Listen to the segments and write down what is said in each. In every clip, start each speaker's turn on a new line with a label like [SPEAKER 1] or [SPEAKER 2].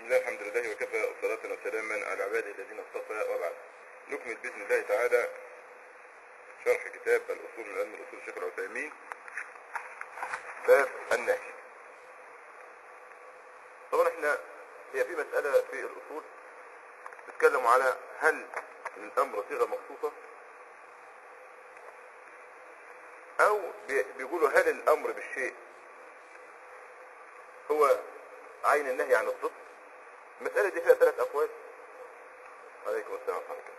[SPEAKER 1] الله الحمد لله وكفى صلاة وسلاما على عباده الذين اصطفى وبعد نكمل بإذن الله تعالى شرح كتاب الأصول من علم الأصول الشيخ العثيمين باب النهي طبعا احنا هي في مسألة في الأصول بيتكلموا على هل الأمر صيغة مخصوصة أو بي- بيقولوا هل الأمر بالشيء هو عين النهي عن الضد المسألة دي فيها ثلاث أقوال عليكم السلام ورحمة الله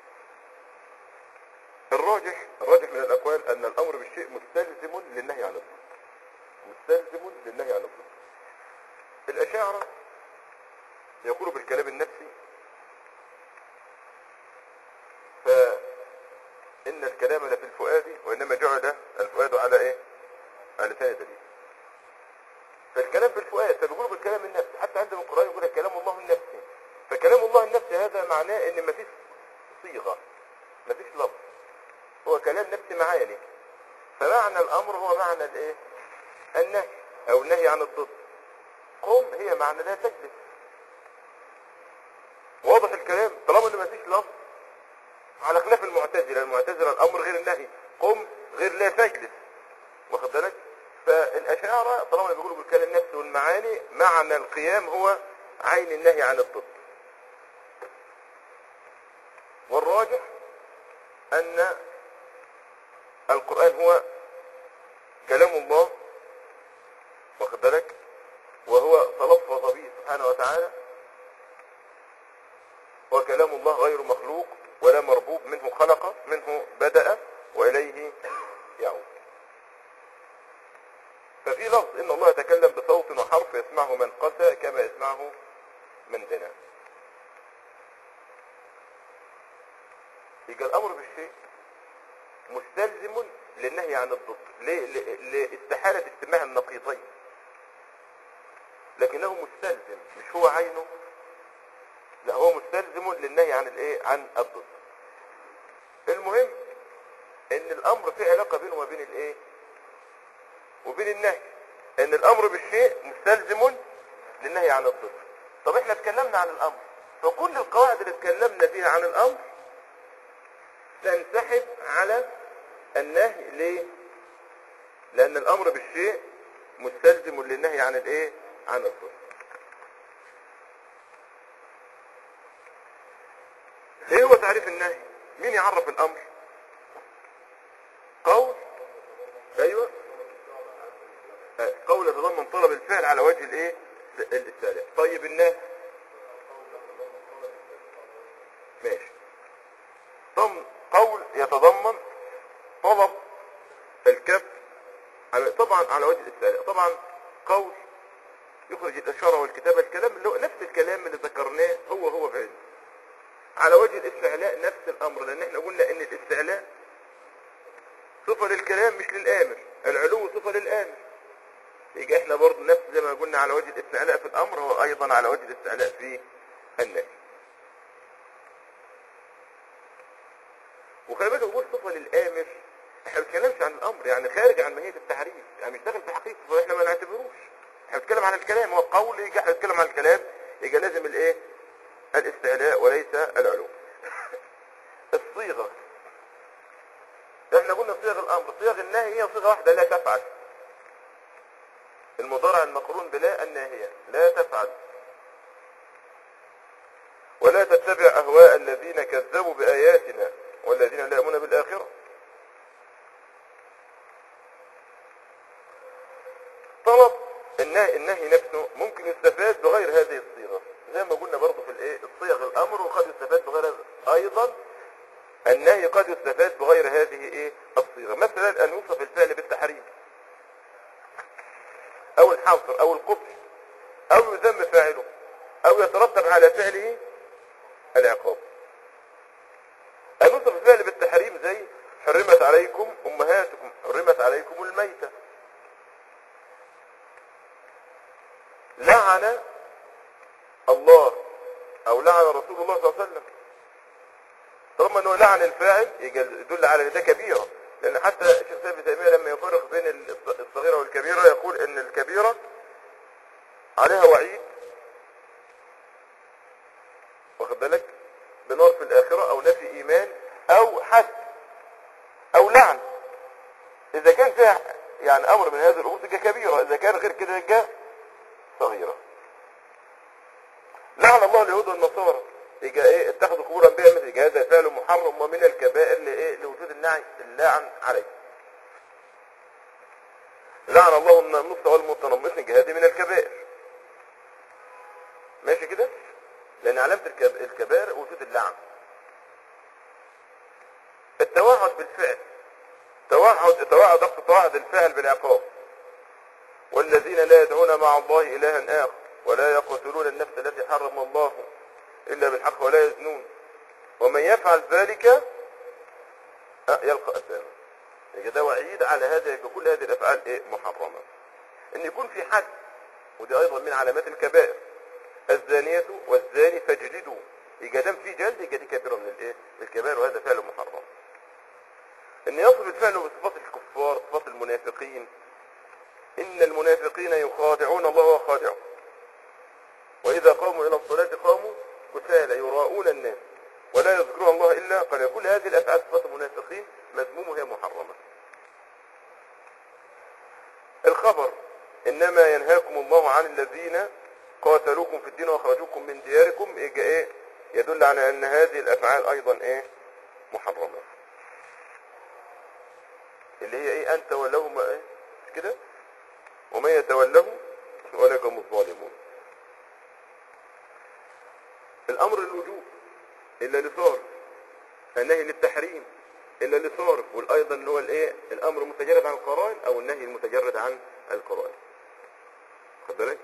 [SPEAKER 1] الراجح الراجح من الأقوال أن الأمر بالشيء مستلزم للنهي عن الضد مستلزم للنهي عن الضد الأشاعرة يقولوا بالكلام النفسي فإن الكلام لفي الفؤاد وإنما جعل الفؤاد على إيه؟ على لسان دليل فالكلام بالفؤاد فبيقولوا بالكلام النفسي حتى عندنا القرآن يقول لك كلام الله النفسي فكلام الله النفسي هذا معناه ان مفيش صيغة مفيش لفظ هو كلام نفسي معاني فمعنى الامر هو معنى الايه النهي او النهي عن الضد قم هي معنى لا تجلس واضح الكلام طالما ان مفيش لفظ على خلاف المعتزله المعتزله الامر غير النهي قم غير لا تجلس واخد بالك فالاشاعره طالما بيقولوا بالكلام النفسي والمعاني معنى القيام هو عين النهي عن الضد والراجح ان القران هو كلام الله واخد بالك وهو تلفظ به سبحانه وتعالى وكلام الله غير مخلوق ولا مربوب منه خلق منه بدأ وإليه يعود ففي لفظ إن الله يتكلم بصوت وحرف يسمعه من قسى كما يسمعه من دنا يبقى الأمر بالشيء مستلزم للنهي عن الضد ليه؟ ل- لاستحالة اجتماع النقيضين لكنه مستلزم مش هو عينه لا هو مستلزم للنهي عن الايه عن الضد المهم ان الامر في علاقة بينه وبين الايه وبين النهي ان الامر بالشيء مستلزم للنهي عن الضد طب احنا اتكلمنا عن الامر فكل القواعد اللي اتكلمنا فيها عن الامر تنسحب على النهي ليه لان الامر بالشيء مستلزم للنهي عن الايه عن الضد ايه هو تعريف النهي مين يعرف الامر قول ايوه آه، قول يتضمن طلب الفعل على وجه الايه الاستعلاء طيب النهي ماشي ضمن قول يتضمن طلب الكف على طبعا على وجه الاستعلاء طبعا قول يخرج الاشاره والكتابه الكلام اللي هو نفس الكلام اللي ذكرناه هو هو بعلم على وجه الاستعلاء نفس الامر لان احنا قلنا ان الاستعلاء صفة للكلام مش للامر العلو صفة للامر يبقى احنا برضه نفس زي ما قلنا على وجه الاستعلاء في الامر هو ايضا على وجه الاستعلاء في النهي وخلي بالك بقول صفة للامر احنا ما بنتكلمش عن الامر يعني خارج عن ماهية التحريف يعني مش داخل في حقيقته فاحنا ما نعتبروش احنا بنتكلم عن الكلام هو قول يجي احنا بنتكلم عن الكلام يبقى لازم الايه الاستعلاء وليس العلو الصيغة احنا قلنا صيغ الامر صيغ النهي هي صيغة واحدة لا تفعل المضارع المقرون بلا الناهية لا تفعل ولا تتبع اهواء الذين كذبوا باياتنا والذين لا يؤمنون بالاخرة طلب النهي, النهي نفسه ممكن يستفاد بغير هذه الصيغة زي ما قلنا برضه في الايه الصيغ الامر وقد يستفاد بغير هذا ايضا النهي قد يستفاد بغير هذه ايه الصيغة مثلا ان يوصف الفعل بالتحريم او الحصر او القبح او يذم فاعله او يترتب على فعله العقاب ان يوصف الفعل بالتحريم زي حرمت عليكم امهاتكم حرمت عليكم الميتة لعن الله او لعن رسول الله صلى الله عليه وسلم طالما انه لعن الفاعل يدل على ان ده كبيره لان حتى الشيخ ابن تيميه لما يفرق بين الصغيره والكبيره يقول ان الكبيره عليها وعيد حد او لعن اذا كان فيها يعني امر من هذه الامور تبقى كبيره اذا كان غير كده تبقى صغيره لعن الله اليهود والنصارى يجي ايه اتخذوا قبور انبياء مثل يجي هذا فعل محرم ومن الكبائر لايه لوجود النعي اللعن عليه لعن الله النص والمتنمص يجي هذه من الكبائر ماشي كده لان علامه الكب- الكبائر وجود اللعن التوعد بالفعل توعد توعد اقصد توعد الفعل بالعقاب والذين لا يدعون مع الله إلها آخر ولا يقتلون النفس التي حرم الله إلا بالحق ولا يزنون ومن يفعل ذلك آه، يلقى أثاما يبقى ده وعيد على هذا يبقى كل هذه الأفعال إيه محرمة إن يكون في حد ودي أيضا من علامات الكبائر الزانية والزاني فاجلدوا يبقى دام في جلد يبقى دي كبيرة من الإيه الكبائر وهذا فعل محرم ان يصف الفعل بصفات الكفار صفات المنافقين ان المنافقين يخادعون الله وخادعهم واذا قاموا الى الصلاة قاموا كسالى يراءون الناس ولا يذكرون الله الا قال كل هذه الافعال صفات المنافقين مذمومه هي محرمة الخبر انما ينهاكم الله عن الذين قاتلوكم في الدين واخرجوكم من دياركم يجي ايه يدل على ان هذه الافعال ايضا ايه محرمه اللي هي ايه ان تولوهم ايه مش كده ومن يتولهم اولئك هم الظالمون الامر الوجوب الا لصارف النهي للتحريم الا لصارف والايضا اللي هو الايه الامر المتجرد عن القرائن او النهي المتجرد عن القرائن خد بالك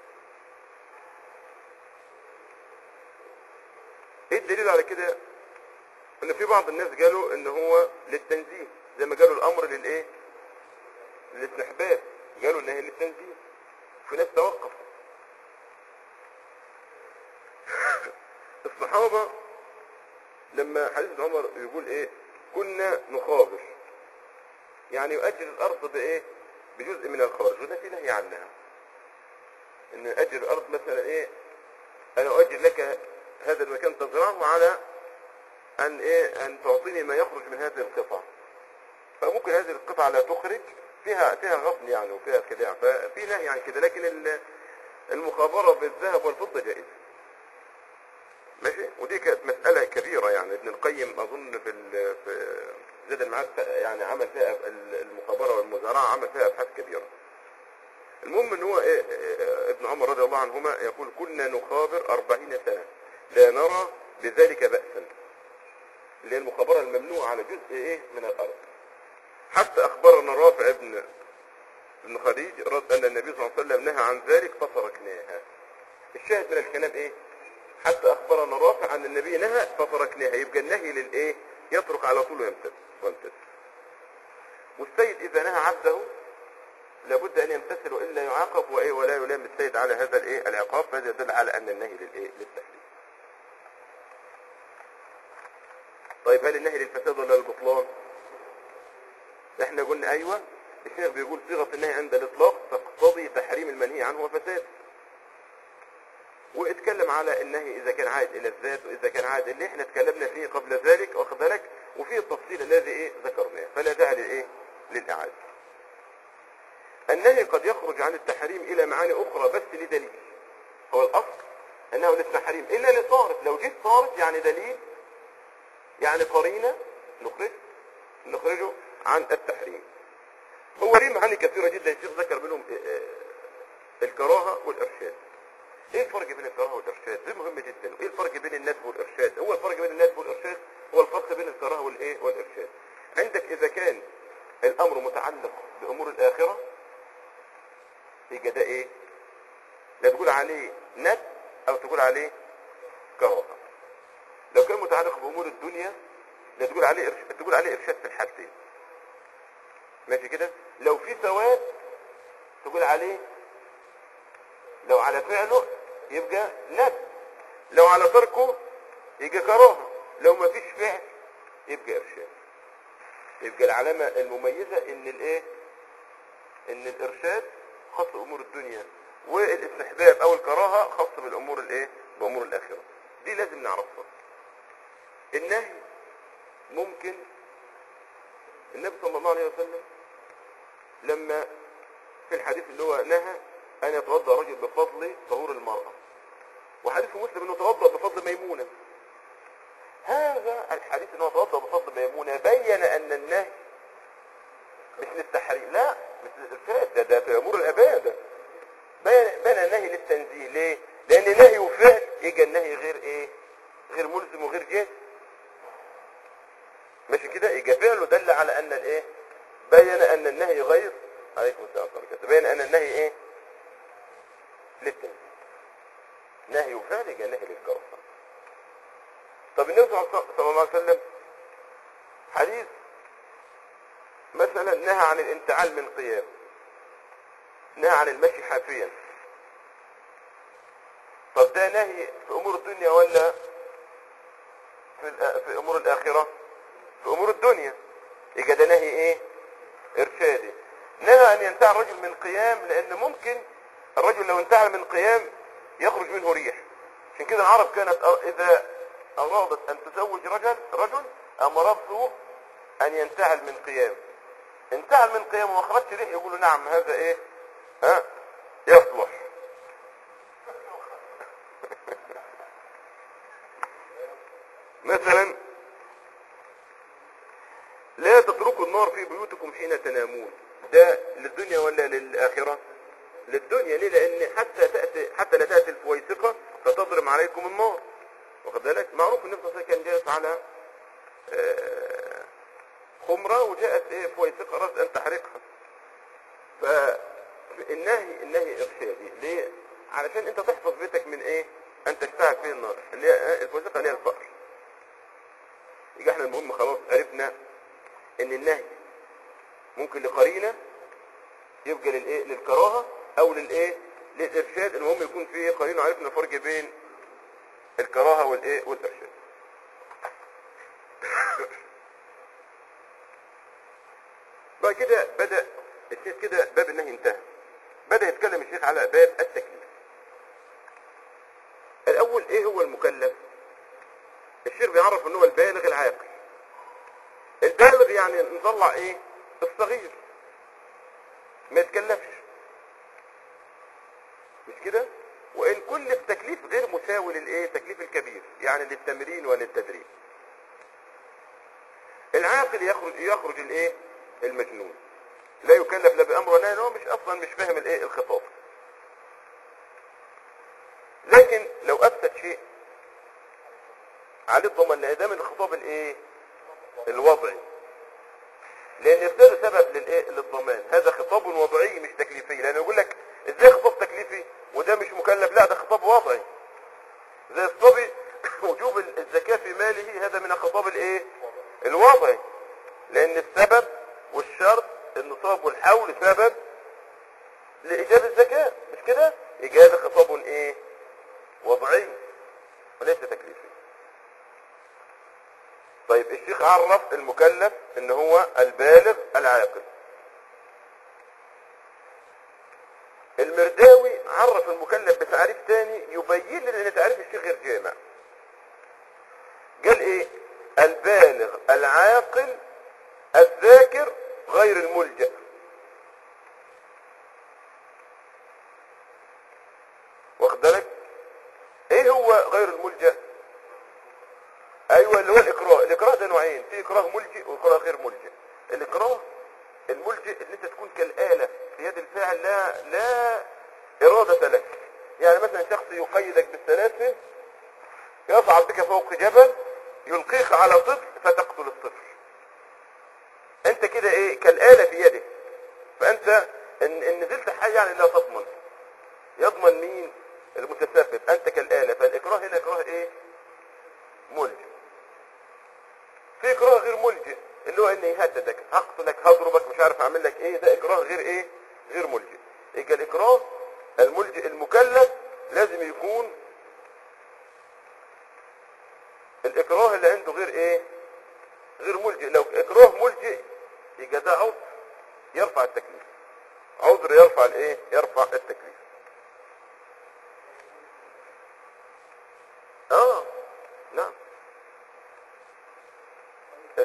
[SPEAKER 1] ايه الدليل على كده ان في بعض الناس قالوا ان هو للتنزيه زي ما قالوا الامر للايه للاستحباب قالوا ان هي للتنزيه في ناس توقفوا الصحابة لما حديث ابن عمر يقول ايه كنا نخابر يعني يؤجر الارض بايه بجزء من الخارج وده في نهي عنها ان يؤجر الارض مثلا ايه انا اؤجر لك هذا المكان تزرعه على ان ايه ان تعطيني ما يخرج من هذه القطع فممكن هذه القطعة لا تخرج فيها فيها غبن يعني وفيها خداع ففي نهي عن كده لكن ال- المخابرة بالذهب والفضة جائزة ماشي ودي كانت مسألة كبيرة يعني ابن القيم أظن في ال- في زاد المعاد يعني عمل فيها ال- المخابرة والمزارعة عمل فيها أبحاث كبيرة المهم ان هو إيه إيه ابن عمر رضي الله عنهما يقول كنا نخابر أربعين سنة لا نرى بذلك بأسا اللي هي المخابرة الممنوعة على جزء ايه من الأرض حتى أخبرنا رافع ابن ابن خديج رد أن النبي صلى الله عليه وسلم نهى عن ذلك فتركناها الشاهد من الكلام ايه حتى أخبرنا رافع أن النبي نهى فتركناها يبقى النهي للايه يترك على طول ويمتد ويمتد والسيد إذا نهى عبده لابد أن يمتثل وإلا يعاقب وإيه ولا يلام السيد على هذا الإيه العقاب فهذا يدل على أن النهي للإيه للتحريم طيب هل النهي للفساد ولا للبطلان احنا قلنا ايوه الشيخ بيقول صيغه النهي عند الاطلاق تقتضي تحريم المنهي عنه وفساد واتكلم على النهي اذا كان عائد الى الذات واذا كان عائد اللي احنا اتكلمنا فيه قبل ذلك واخد بالك وفيه التفصيل الذي ايه ذكرناه فلا داعي لايه للاعاده النهي قد يخرج عن التحريم الى معاني اخرى بس لدليل هو الاصل انه للتحريم الا لصارف لو جيت صارف يعني دليل يعني قرينه نخرج نخرجه عن التحريم هو ليه معاني كثيره جدا الشيخ ذكر منهم آه، آه، الكراهه والارشاد ايه الفرق بين الكراهه والارشاد دي مهم جدا وايه الفرق بين الندب والارشاد هو الفرق بين الندب والارشاد هو الفرق بين الكراهه والايه والارشاد عندك اذا كان الامر متعلق بامور الاخره يبقى ده ايه لا تقول عليه ندب او تقول عليه كراهه لو كان متعلق بامور الدنيا لا تقول عليه إرش... تقول عليه ارشاد في الحاجتين ماشي كده لو في ثواب تقول عليه لو على فعله يبقى ندب لو على تركه يبقى كراهه لو ما فيش فعل يبقى ارشاد يبقى العلامه المميزه ان الايه ان الارشاد خاص بامور الدنيا والاستحباب او الكراهه خاص بالامور الايه بامور الاخره دي لازم نعرفها النهي ممكن النبي صلى الله عليه وسلم لما في الحديث اللي هو نهى ان يتوضا الرجل بفضل طهور المراه وحديث في مسلم انه توضا بفضل ميمونه هذا الحديث انه توضا بفضل ميمونه بين ان النهي مش للتحريم لا مش للإرشاد ده ده في امور العباده بين بين النهي للتنزيه ليه؟ لان نهي وفعل يجي النهي غير ايه؟ غير ملزم وغير جاز ماشي كده يجي فعله دل على ان الايه؟ بين ان النهي غير عليكم السلام ورحمه الله بين ان النهي ايه؟ للتنزيه نهي وفعل يجي نهي للكراهه طب النبي صلى الله عليه وسلم حديث مثلا نهى عن الانتعال من قيام نهى عن المشي حافيا طب ده نهي في امور الدنيا ولا في, الآ- في امور الاخره في امور الدنيا يبقى ده نهي ايه ارشادي نهى ان ينتهي الرجل من قيام لان ممكن الرجل لو انتهى من قيام يخرج منه ريح عشان كده العرب كانت أ- اذا ارادت ان تزوج رجل رجل امرته ان ينتهل من قيام انتهى من قيام وما خرجش ريح يقولوا نعم هذا ايه ها يصلح مثلا لا تتركوا النار في بيوتكم حين تنامون ده للدنيا ولا للآخرة للدنيا ليه لان حتى تأتي حتى لا تأتي الفويسقة فتضرم عليكم النار واخد بالك معروف ان النبي صلى الله عليه وسلم كان جالس على آه، خمرة وجاءت ايه فويسقة رأس ان تحرقها فالنهي النهي ارشادي ليه علشان انت تحفظ بيتك من ايه ان تشتعل فيه النار اللي هي الفويسقة اللي هي الفقر يبقى احنا المهم خلاص عرفنا ان النهي ممكن لقرينه يبقى للايه للكراهه او للايه للارشاد المهم يكون فيه قرينه عرفنا الفرق بين الكراهه والايه والارشاد بعد كده بدا الشيخ كده باب النهي انتهى بدا يتكلم الشيخ على باب التكليف الاول ايه هو المكلف الشيخ بيعرف ان هو البالغ العاقل البالغ يعني نطلع ايه الصغير ما يتكلفش مش كده وان كل التكليف غير مساوي للايه تكليف الكبير يعني للتمرين وللتدريب العاقل يخرج يخرج الايه المجنون لا يكلف لا بامر ولا نهي هو مش اصلا مش فاهم الايه الخطاب لكن لو افسد شيء عليه الضمان لان ده من الخطاب الايه الوضعي لان يصير سبب للايه للضمان هذا خطاب وضعي مش تكليفي لان يقول لك ازاي خطاب تكليفي وده مش مكلف لا ده خطاب وضعي زي الصبي وجوب الزكاة في ماله هذا من الخطاب الايه الوضعي لان السبب والشرط النصاب والحول سبب لإيجاب الزكاة مش كده إيجاب خطاب ايه وضعي وليس تكليفي طيب الشيخ عرف المكلف ان هو البالغ العاقل المرداوي عرف المكلف بتعريف تاني يبين لنا ان تعريف الشيخ غير جامع قال ايه البالغ العاقل الذاكر غير الملجأ واخد بالك ايه هو غير الملجأ ايوه اللي هو الاكراه الاكراه ده نوعين في اكراه ملجئ واكراه غير ملجئ الاكراه الملجئ ان انت تكون كالآلة في يد الفاعل لا لا ارادة لك يعني مثلا شخص يقيدك بالسلاسل يصعد بك فوق جبل يلقيك على طفل فتقتل الطفل انت كده ايه كالآلة في يده فانت ان, إن نزلت حي يعني لا تضمن يضمن مين المتسبب انت كالآلة فالاكراه هنا اكراه ايه ملجئ في اكراه غير ملجئ اللي هو ان يهددك هقتلك هضربك مش عارف اعمل لك ايه ده اكراه غير ايه غير ملجئ يبقى الاكراه الملجئ المكلف لازم يكون الاكراه اللي عنده غير ايه غير ملجئ لو اكراه ملجئ يبقى ده عذر يرفع التكليف عذر يرفع الايه يرفع التكليف اه نعم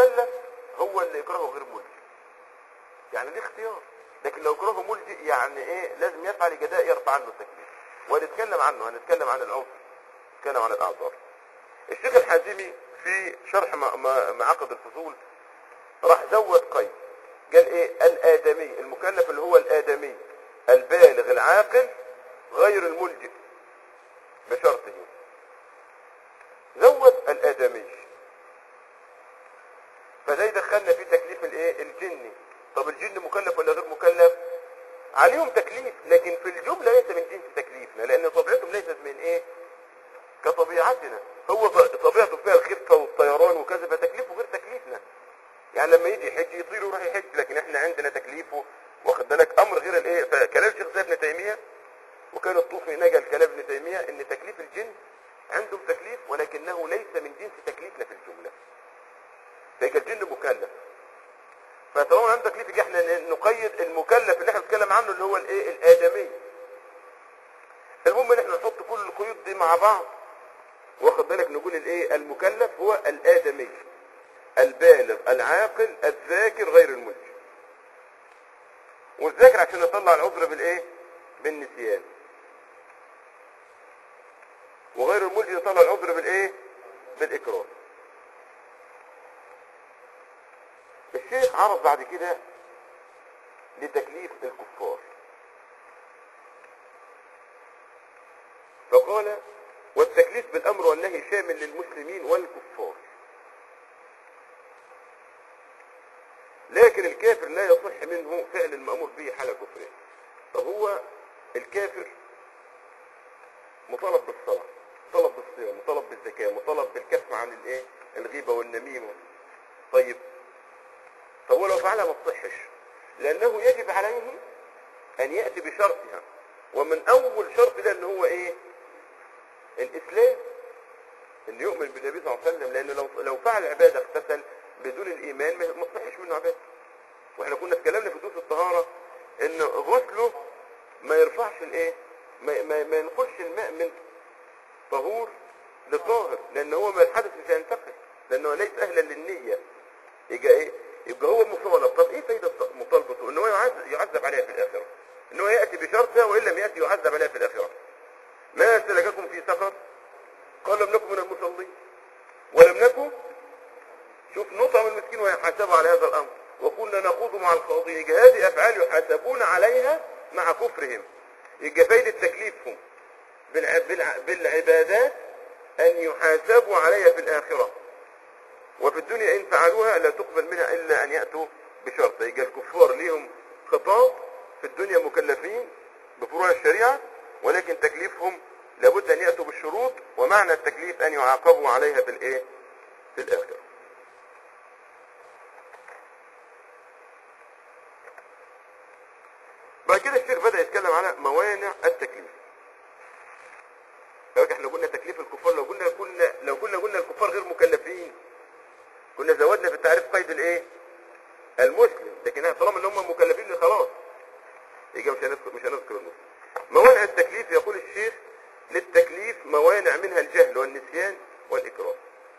[SPEAKER 1] المكلف هو اللي اكراهه غير ملجئ يعني دي اختيار لكن لو اكراهه ملجئ يعني ايه لازم يفعل جزاء يرفع عنه التكليف ونتكلم عنه هنتكلم عن العذر نتكلم عن الاعذار الشيخ الحازمي في شرح م- م- معاقد الفصول راح زود قيد قال ايه الادمي المكلف اللي هو الادمي البالغ العاقل غير الملجئ بشرطه زود الادمي فده يدخلنا في تكليف الايه الجني طب الجن مكلف ولا غير مكلف عليهم تكليف لكن في الجملة ليس من جنس تكليفنا لان طبيعتهم ليست من ايه كطبيعتنا هو ط- طبيعته فيها الخفة والطيران وكذا فتكليفه غير تكليفنا يعني لما يجي يحج يطير ويروح يحج لكن احنا عندنا تكليفه واخد بالك امر غير الايه فكلام شيخ زي ابن تيميه وكان الطوفي نجل كلام ابن تيميه ان تكليف الجن عندهم تكليف ولكنه ليس من جنس تكليفنا في الجمله فيبقى الجن مكلف فطالما عندنا تكليف يبقى احنا نقيد المكلف اللي احنا بنتكلم عنه اللي هو الايه الادمي المهم ان احنا نحط كل القيود دي مع بعض واخد بالك نقول الايه المكلف هو الادمي البالغ العاقل الذاكر غير الملجئ والذاكر عشان نطلع العذر بالايه بالنسيان وغير الملجئ يطلع العذر بالايه بالاكراه الشيخ عرض بعد كده لتكليف الكفار فقال والتكليف بالامر والنهي شامل للمسلمين والكفار لكن الكافر لا يصح منه فعل المأمور به حال كفره طب هو الكافر مطالب بالصلاة مطالب بالصيام مطالب بالزكاة مطالب بالكف عن الايه الغيبة والنميمة طيب فهو لو فعلها ما تصحش لأنه يجب عليه أن يأتي بشرطها ومن أول شرط ده اللي هو إيه الإسلام اللي يؤمن بالنبي صلى الله عليه وسلم لأنه لو لو فعل عبادة اغتسل بدون الإيمان ما ما تصحش منه عبادة واحنا كنا اتكلمنا في دروس الطهارة ان غسله ما يرفعش الايه ما, ما, ما ينقلش الماء من طهور لطاهر لان هو ما الحدث مش هينتقل لانه ليس اهلا للنية يبقى ايه يبقى هو مطالب طب ايه فايدة مطالبته ان هو يعذب, يعذب عليها في الاخرة ان هو يأتي بشرطها وان لم يأتي يعذب عليها في الاخرة ما سلككم في سفر قال لم نكن من المصلين ولم نكن شوف نطعم المسكين ويحاسب على هذا الامر وكنا نخوض مع الخاضين يبقى هذه افعال يحاسبون عليها مع كفرهم يبقى فايدة تكليفهم بالع... بالع... بالعبادات ان يحاسبوا عليها في الاخرة وفي الدنيا ان فعلوها لا تقبل منها الا ان يأتوا بشرط يبقى الكفار ليهم خطاب في الدنيا مكلفين بفروع الشريعة ولكن تكليفهم لابد ان يأتوا بالشروط ومعنى التكليف ان يعاقبوا عليها في الايه في الاخرة بعد كده الشيخ بدأ يتكلم على موانع التكليف لو احنا قلنا تكليف الكفار لو قلنا كنا لو كنا قلنا الكفار غير مكلفين كنا زودنا في التعريف قيد الايه المسلم لكن طالما ان هم مكلفين خلاص يبقى مش هنذكر مش هنذكر المسلم موانع التكليف يقول الشيخ للتكليف موانع منها الجهل والنسيان والإكراه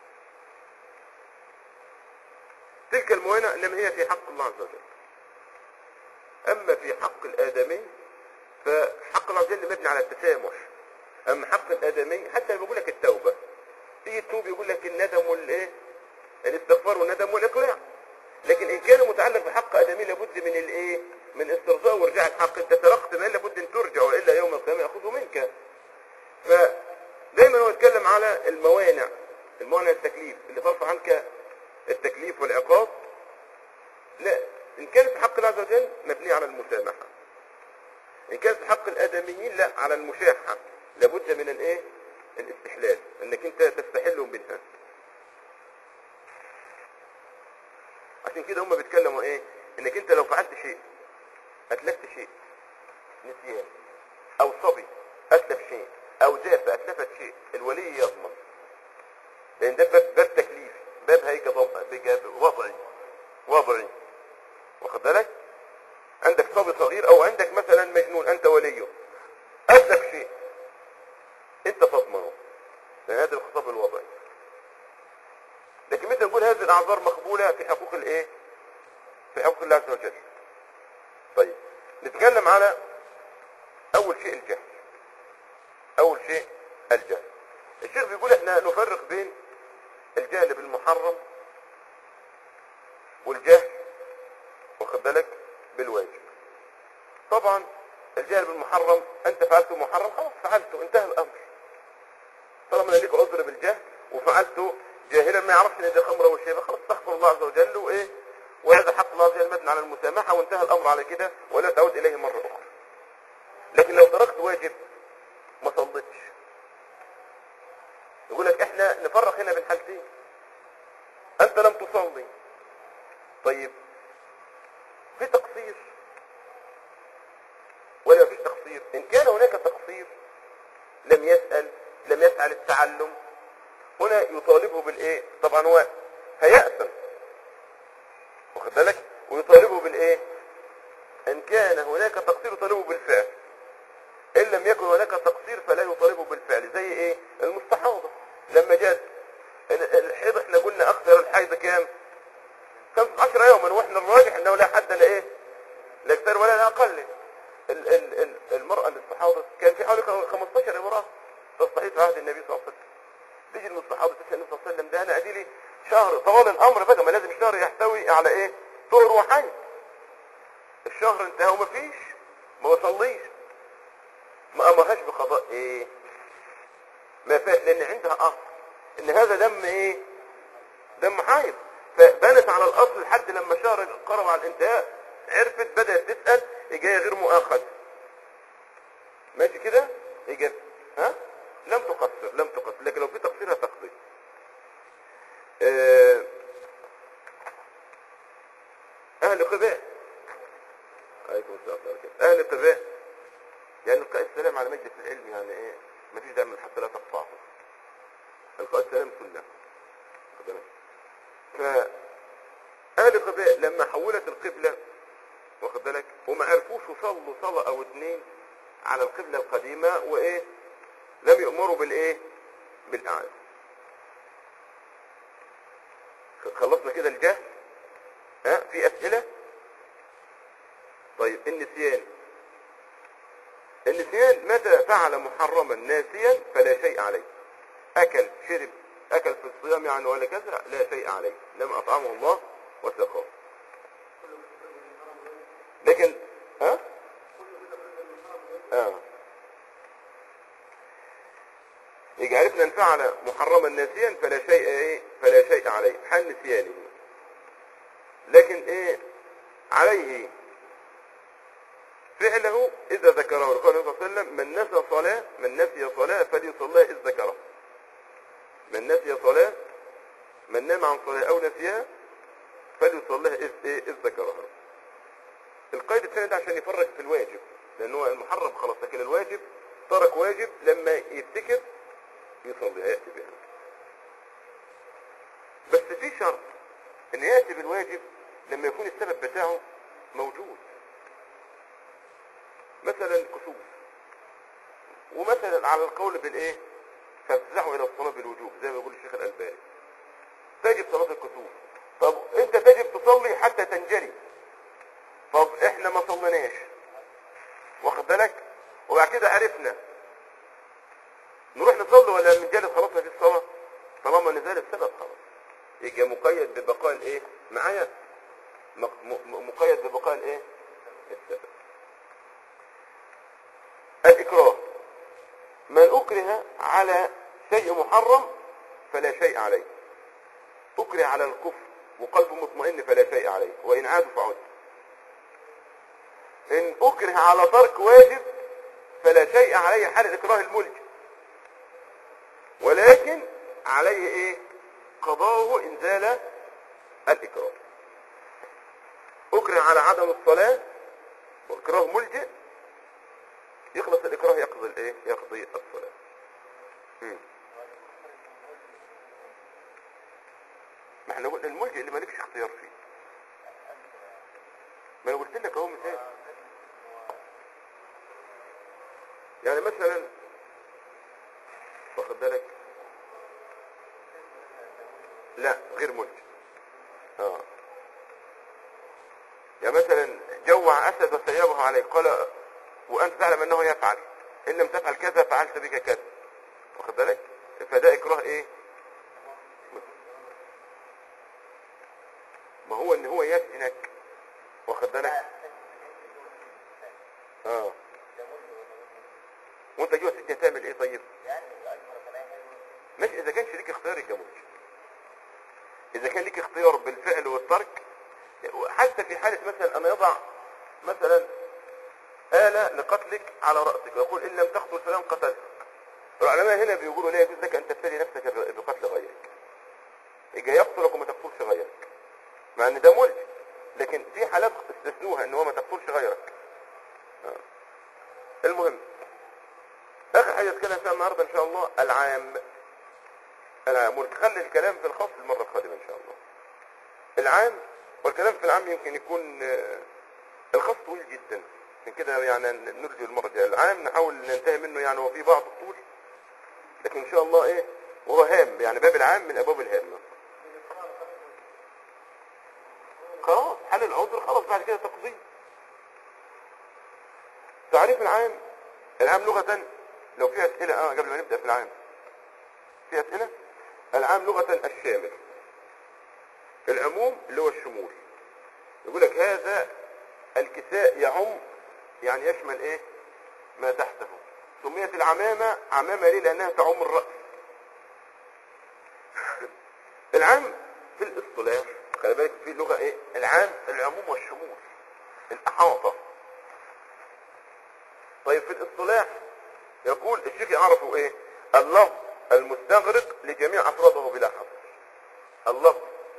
[SPEAKER 1] تلك الموانع انما هي في حق الله عز وجل اما في حق الادمي فحق الله عز وجل مبني على التسامح اما حق الادمي حتى لما بيقول لك التوبه تيجي تتوب يقول لك الندم والايه الاستغفار والندم والاقلاع لكن ان كان متعلق بحق ادمي لابد من الايه من استرجاع وارجاع الحق انت سرقت ما لابد ان ترجع والا يوم القيامه ياخذه منك فدايما هو يتكلم على الموانع الموانع التكليف اللي ترفع عنك التكليف والعقاب لا ان كانت في حق الله عز وجل مبنية على المسامحة ان كانت في حق الادميين لا على المشاحة لابد من الايه الاستحلال انك انت تستحل منها عشان كده هم بيتكلموا ايه انك انت لو فعلت شيء اتلفت شيء نسيان او صبي اتلف شيء او دافع اتلفت شيء الولي يضمن لان ده باب, باب تكليف باب هيك وضعي وضعي واخد بالك عندك صبي صغير او عندك مثلا مجنون انت وليه اتلف شيء انت تضمنه لان هذا الخطاب الوضعي لكن مثل نقول هذه الاعذار مقبولة في حقوق الايه في حقوق الله عز وجل طيب نتكلم على اول شيء الجهل اول شيء الجهل الشيخ بيقول احنا نفرق بين الجهل بالمحرم والجهل واخد بالك بالواجب طبعا الجهل بالمحرم انت فعلته محرم خلاص فعلته انتهى الامر طالما انا ليك عذر بالجهل وفعلته جاهلا ما يعرفش ان ده خمره وشيبه خلاص استغفر الله عز وجل وايه وهذا حق الله عز وجل مبني على المسامحه وانتهى الامر على كده ولا تعود اليه مره اخرى لكن لو تركت واجب ما صليتش يقول لك احنا نفرق هنا بين حالتين انت لم تصلي طيب في تقصير ولا فيش تقصير ان كان هناك تقصير لم يسأل لم يسعى للتعلم هنا يطالبه بالايه طبعا هو هيأثم واخد بالك ويطالبه بالايه ان كان هناك تقصير يطالبه بالفعل ان لم يكن هناك تقصير فلا يطالبه بالفعل زي ايه المستحاضة لما جاءت ال- الحيض احنا قلنا اكثر الحيض كام 15 يوما واحنا الراجح انه لا حد لايه لا اكثر ولا لا اقل ال ال ال المرأة المستحاضة كان في حوالي 15 امرأة تستحيض في عهد النبي صلى الله عليه وسلم تيجي المستحاضة تسأل النبي صلى الله عليه وسلم ده انا ادي لي شهر طوال الامر بقى ما لازم الشهر يحتوي على ايه طهر وحي الشهر انتهى وما فيش ما وصليش ما امرهاش بقضاء ايه ما فيش لان عندها اصل ان هذا دم ايه دم حيض فبنت على الاصل لحد لما شهر قرب على الانتهاء عرفت بدأت تسأل إجاية غير مؤاخذ ماشي كده إجابة ها لم تقصر لم تقصر لكن لو في تقصير هتقضي آه، أهل قباء عليكم السلام ورحمة الله وبركاته. أهل قباء يعني إلقاء السلام على مجلس العلم يعني إيه مفيش داعي من حتى لا تقطعه إلقاء السلام سنة واخد بالك؟ فأهل قباء لما حولت القبلة واخد بالك وما عرفوش يصلوا صلاة او اتنين على القبلة القديمة وايه لم يؤمروا بالايه بالاعادة خلصنا كده الجهل ها في اسئلة طيب النسيان النسيان متى فعل محرما ناسيا فلا شيء عليه اكل شرب اكل في الصيام يعني ولا كذا لا شيء عليه لم اطعمه الله وسقاه لكن ها اه يجي عرفنا ان فعل محرما ناسيا فلا شيء ايه فلا شيء عليه حل نسيانه لكن ايه عليه فعله اذا ذكره قال النبي صلى الله عليه وسلم من نسي صلاة من نسي صلاة فليصليها اذ ذكره من نسي صلاة من نام عن صلاة او نسيها فليصليها اذ ايه اذ ذكرها القيد الثاني ده عشان يفرق في الواجب لان هو المحرم خلاص لكن الواجب ترك واجب لما يفتكر يصلي ياتي بها بس في شرط ان ياتي بالواجب لما يكون السبب بتاعه موجود مثلا الكسوف ومثلا على القول بالايه فافزعوا الى الصلاه بالوجوب زي ما يقول الشيخ الالباني تجب صلاه الكسوف طب انت تجب تصلي حتى تنجلي طب احنا ما صليناش واخد بالك وبعد كده عرفنا نروح نصلي ولا نجلس خلاص ما فيش صلاه طالما نزال السبب خلاص يبقى مقيد ببقاء الايه معايا مق- م- مقيد ببقاء الايه السبب الاكراه من اكره على شيء محرم فلا شيء عليه اكره على الكفر وقلبه مطمئن فلا شيء عليه وان عاد فعد ان اكره على ترك واجب فلا شيء عليه حال الاكراه الملجئ ولكن عليه ايه قضاؤه ان زال الاكراه اكره على عدم الصلاة واكراه ملجئ يخلص الاكراه يقضي الايه يقضي الصلاة مم. ما احنا قلنا الملجئ اللي مالكش اختيار فيه ما انا قلت لك اهو مثال يعني مثلا واخد بالك لا غير ملجئ يعني مثلا جوع اسد وسيبه عليه قال وانت تعلم انه يفعل ان لم تفعل كذا فعلت بك كذا واخد بالك فده اكراه ايه ما هو ان هو يسجنك واخد بالك اه وانت جوه السجن تعمل ايه طيب ماشي اذا كانش ليك اختيار الجمهور اذا كان ليك اختيار بالفعل والترك حتى في حالة مثلا ان يضع مثلا آلة لقتلك على رأسك ويقول ان لم تقتل فلان قتلتك العلماء هنا بيقولوا لا يجوز لك ان تبتلي نفسك ب- بقتل غيرك يجي يقتلك وما تقتلش غيرك مع ان ده ملك لكن في حالات استثنوها ان هو ما تقتلش غيرك آه. المهم اخر حاجه اتكلم فيها النهارده ان شاء الله العام العام ونخلي الكلام في الخاص المره القادمه ان شاء الله العام والكلام في العام يمكن يكون آه، الخاص طويل جدا عشان كده يعني نرجو المره الجايه العام نحاول ننتهي منه يعني هو في بعض الطول لكن ان شاء الله ايه وهو هام يعني باب العام من ابواب الهامه خلاص حل العذر خلاص بعد كده تقضيه تعريف العام العام لغة لو في أسئلة اه قبل ما نبدأ في العام في أسئلة العام لغة الشامل العموم اللي هو الشمول يقول لك هذا الكساء يعم يعني يشمل ايه ما تحته سميت العمامة عمامة ليه لأنها تعم الرأس العام في الاصطلاح خلي بالك في لغة ايه العام العموم والشمول الأحاطة طيب في الاصطلاح يقول الشيخ يعرفه ايه اللفظ المستغرق لجميع افراده بلا حصر اللفظ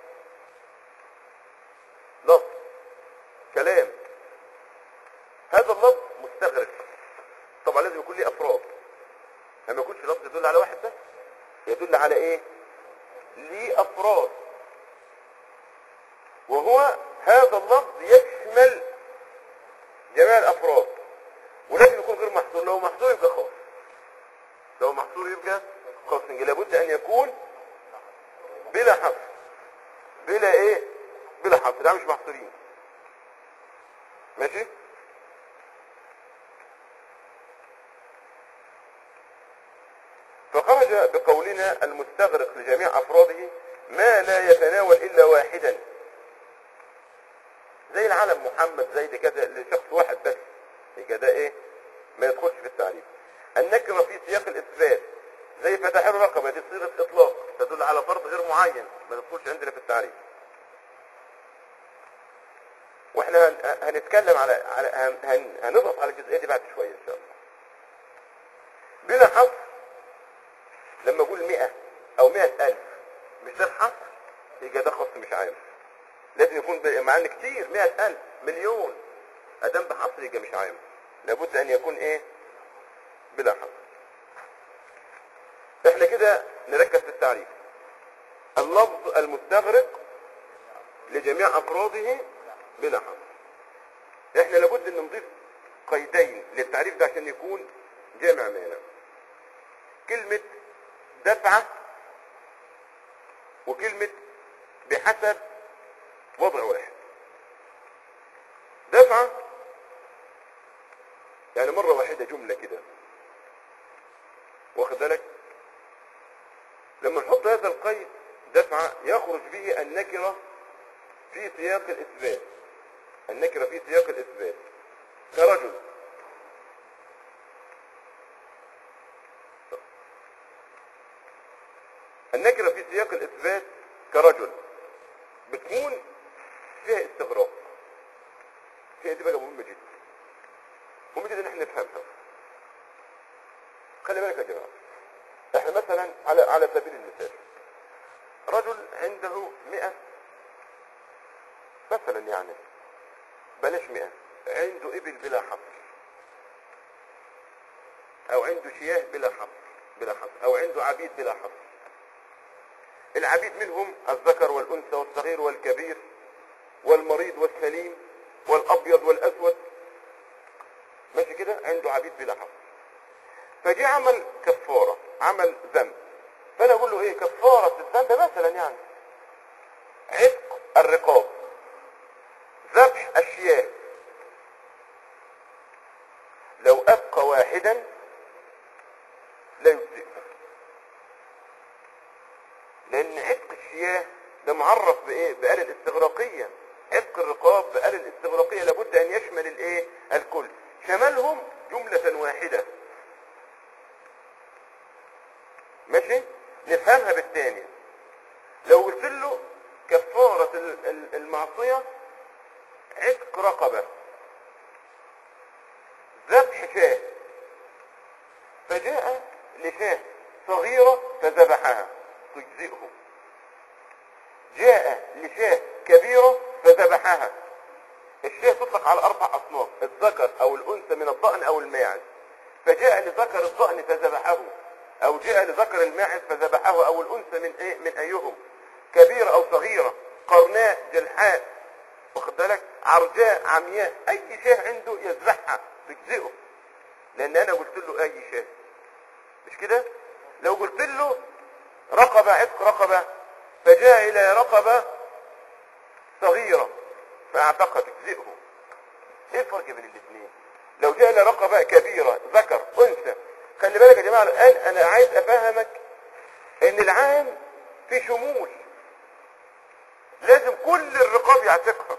[SPEAKER 1] لفظ كلام هذا اللفظ مستغرق طبعا لازم يكون ليه افراد ما يكونش لفظ يدل على واحد بس يدل على ايه ليه افراد وهو هذا اللفظ يشمل جميع الافراد ولازم يكون غير محصور لو محصور يبقى خاص لو محصور يبقى خاص لابد ان يكون بلا حصر بلا ايه بلا حصر ده مش محصورين ماشي فخرج بقولنا المستغرق لجميع افراده ما لا يتناول الا واحدا زي العلم محمد زي كذا لشخص واحد بس يبقى ده ايه ما يدخلش في التعريف النكره في سياق الاثبات زي فتح الرقبه دي صيغه اطلاق تدل على فرد غير معين ما تدخلش عندنا في التعريف واحنا هن- هنتكلم على, على هن- هن- هنضغط على الجزئيه دي بعد شويه ان شاء الله بلا حصر لما اقول 100 او 100000 مش ده الحصر يبقى ده خاص مش عام لازم يكون ب- مع ان كتير 100000 مليون ادام بحصر يبقى مش عام لابد ان يكون ايه بلا حصر احنا كده نركز في التعريف اللفظ المستغرق لجميع افراده بلا حصر احنا لابد ان نضيف قيدين للتعريف ده عشان يكون جامع مانع كلمة دفعة وكلمة بحسب وضع واحد دفعة يعني مرة واحدة جملة كده واخد بالك لما نحط هذا القيد دفعة يخرج به النكرة في سياق الإثبات النكرة في سياق الإثبات كرجل النكرة في سياق الإثبات كرجل بتكون فيها استغراق فيها دي بقى مهمة جدا مهم جدا ان احنا نفهمها خلي بالك يا جماعة احنا مثلا على على سبيل المثال رجل عنده مئة مثلا يعني بلاش مئة عنده ابل بلا حصر او عنده شياه بلا حصر بلا حصر او عنده عبيد بلا حصر العبيد منهم الذكر والانثى والصغير والكبير والمريض والسليم والابيض والاسود ماشي كده عنده عبيد بلا حصر فجي عمل كفارة عمل ذنب فانا اقول له ايه كفارة الذنب مثلا يعني عتق الرقاب ذبح الشياه لو ابقى واحدا لا يجزئه لان عتق الشياه ده معرف بايه بآل الاستغراقية عتق الرقاب بآل الاستغراقية لابد ان يشمل الايه الكل شملهم جملة واحدة ماشي نفهمها بالتاني لو قلت له كفارة ال- ال- المعصية عتق رقبة ذبح شاه فجاء لشاه صغيرة فذبحها تجزئه جاء لشاه كبيرة فذبحها الشاه تطلق على أربع أصناف الذكر أو الأنثى من الضأن أو الماعز فجاء لذكر الضأن فذبحه أو جاء لذكر الماعز فذبحه أو الأنثى من إيه من أيهم كبيرة أو صغيرة قرناء جلحاء واخد بالك عرجاء عمياء أي شاه عنده يذبحها تجزئه لأن أنا قلت له أي شاه مش كده لو قلت له رقبة عتق رقبة فجاء إلى رقبة صغيرة فاعتق تجزئه ايه الفرق بين الاثنين لو جاء إلى رقبة كبيرة ذكر انثى خلي بالك يا جماعة الآن أنا عايز أفهمك إن العام في شمول لازم كل الرقاب يعتقها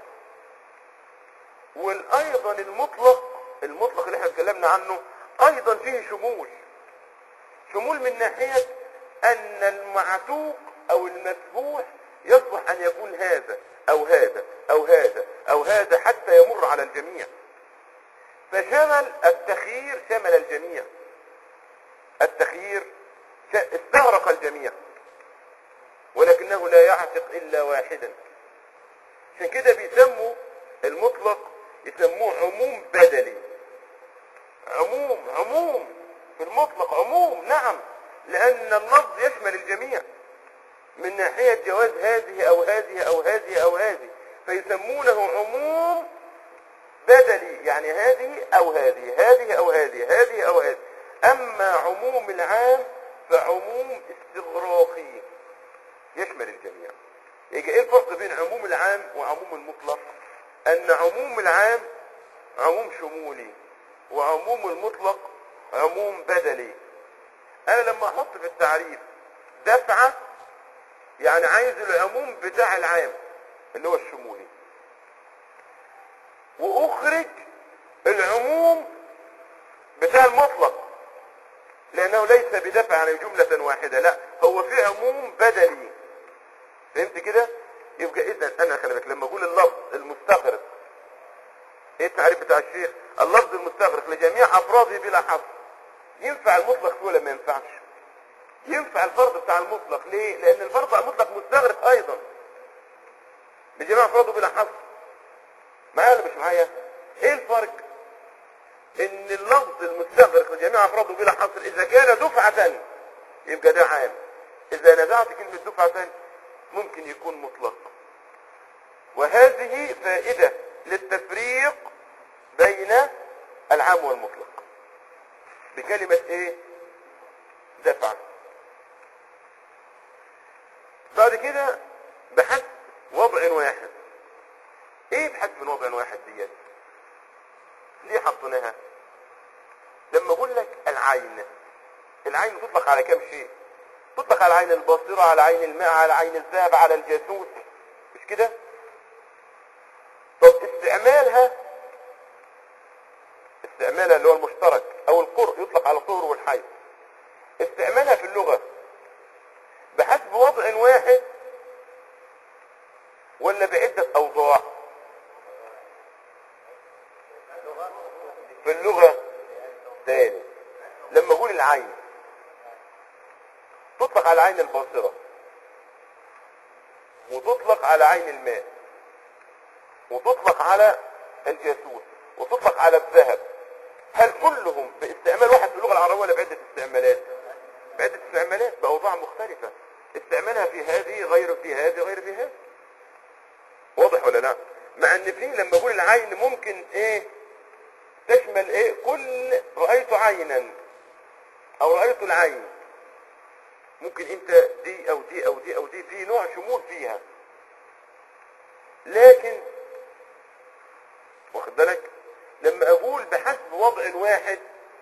[SPEAKER 1] وايضا المطلق المطلق اللي احنا اتكلمنا عنه ايضا فيه شمول شمول من ناحية ان المعتوق او المذبوح يصلح ان يكون هذا او هذا او هذا او هذا حتى يمر على الجميع فشمل التخيير شمل الجميع التخيير ش- استغرق الجميع ولكنه لا يعتق الا واحدا عشان كده بيسموا المطلق يسموه عموم بدلي عموم عموم في المطلق عموم نعم لان اللفظ يشمل الجميع من ناحية جواز هذه او هذه او هذه او هذه فيسمونه عموم بدلي يعني هذه او هذه هذه او هذه هذه او هذه اما عموم العام فعموم استغراقي يشمل الجميع يجي ايه الفرق بين عموم العام وعموم المطلق ان عموم العام عموم شمولي وعموم المطلق عموم بدلي انا لما احط في التعريف دفعة يعني عايز العموم بتاع العام اللي هو الشمولي واخرج العموم بتاع المطلق لانه ليس بدفع عن جملة واحدة لا هو في عموم بدلي فهمت كده يبقى اذا انا خلي بالك لما اقول اللفظ المستغرق ايه التعريف بتاع الشيخ اللفظ المستغرق لجميع افراده بلا حصر ينفع المطلق فيه ولا ما ينفعش ينفع الفرض بتاع المطلق ليه لان الفرض بتاع المطلق مستغرق ايضا بجميع افراده بلا حصر معايا ولا مش معايا ايه الفرق ان اللفظ المستغرق لجميع افراده بلا حصر اذا كان دفعة يبقى ده عام اذا نزعت كلمة دفعة ممكن يكون مطلق وهذه فائدة للتفريق بين العام والمطلق بكلمة ايه دفع بعد كده بحث وضع واحد ايه بحث من وضع واحد ديت ليه حطيناها لما اقول لك العين العين تطلق على كم شيء تطلق على عين الباصرة على عين الماء على عين الذهب على الجاسوس مش كده طب استعمالها استعمالها اللي هو المشترك او القر يطلق على الطهر والحي استعمالها في اللغة بحسب وضع واحد ولا بعدة اوضاع في اللغة تاني لما اقول العين تطلق على عين الباصرة وتطلق على عين الماء وتطلق على الجاسوس وتطلق على الذهب هل كلهم باستعمال واحد في اللغة العربية ولا بعدة استعمالات بعدة استعمالات بأوضاع مختلفة استعمالها في هذه غير في هذه غير في هذه واضح ولا لا مع ان في لما اقول العين ممكن ايه تشمل ايه كل رأيت عينا او رأيت العين ممكن انت دي او دي او دي او دي في نوع شمول فيها لكن واخد بالك لما اقول بحسب وضع واحد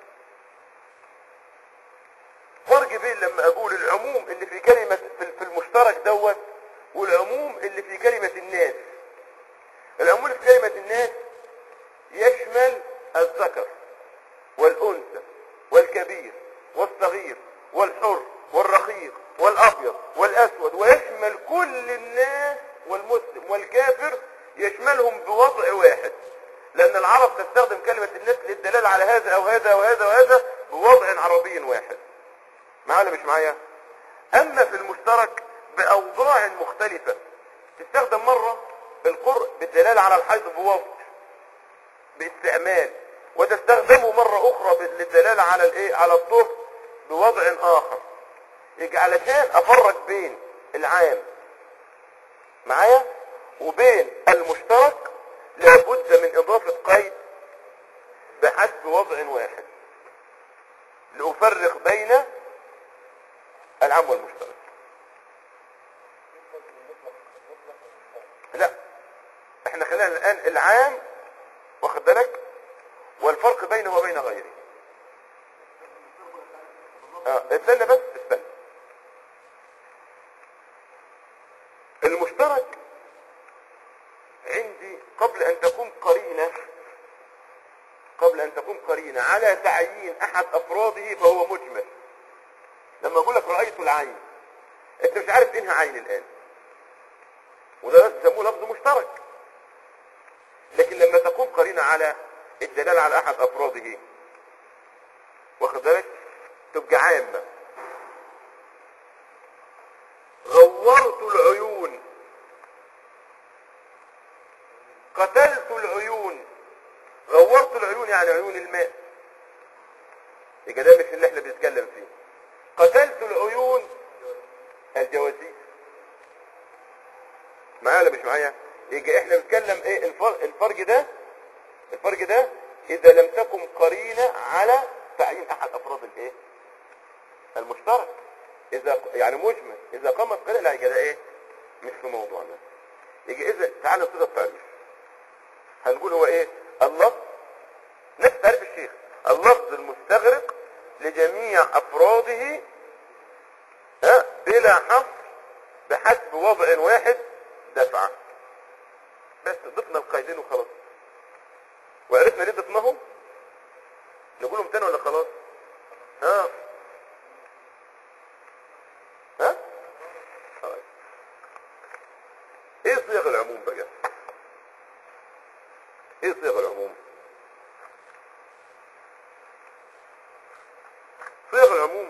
[SPEAKER 1] فرق بين لما اقول العموم اللي في كلمة في في المشترك دوت والعموم اللي في كلمة الناس العموم اللي في كلمة الناس يشمل الذكر والأنثى والكبير والصغير والحر والرقيق والأبيض والأسود ويشمل كل الناس والمسلم والكافر يشملهم بوضع واحد لأن العرب تستخدم كلمة الناس للدلالة على هذا أو هذا وهذا وهذا بوضع عربي واحد معايا ولا مش معايا أما في المشترك بأوضاع مختلفة تستخدم مرة القرء بالدلالة على الحيض بوضع باستعمال وتستخدمه مرة أخرى بال- للدلالة على الإيه على الطهر بوضع آخر يجي علشان أفرق بين العام معايا وبين المشترك لابد من إضافة قيد بحسب وضع واحد لأفرق بين العام والمشترك لا احنا خلينا الآن العام واخد بالك والفرق بينه وبين غيره اه استنى بس استنى المشترك عندي قبل ان تكون قرينة قبل ان تكون قرينة على تعيين احد افراده فهو مجمل لما اقول لك رأيت العين انت مش عارف انها عين الان وده بيسموه لفظ مشترك لكن لما تقوم قرينة على الدلالة على احد افراده واخد بالك تبقى عامة غورت العيون قتلت العيون غورت العيون يعني عيون الماء يبقى ده مش اللي احنا بنتكلم فيه قتلت العيون الجواسيس معايا ولا مش معايا يبقى احنا بنتكلم ايه الفرق الفرق ده الفرق ده اذا لم تكن قرينة على تعيين احد افراد الايه المشترك اذا يعني مجمل اذا قامت قرينة لا يبقى ده ايه مش في موضوعنا يجي اذا تعال نبتدي التعريف هنقول هو ايه اللفظ نفس تعريف الشيخ اللفظ المستغرق لجميع افراده ها بلا حصر بحسب وضع واحد دفعه بس ضفنا القيدين وخلاص وعرفنا ليه ضفناهم نقولهم تاني ولا خلاص ها ها طيب. ايه صيغ العموم بقى ايه صيغ العموم صيغ العموم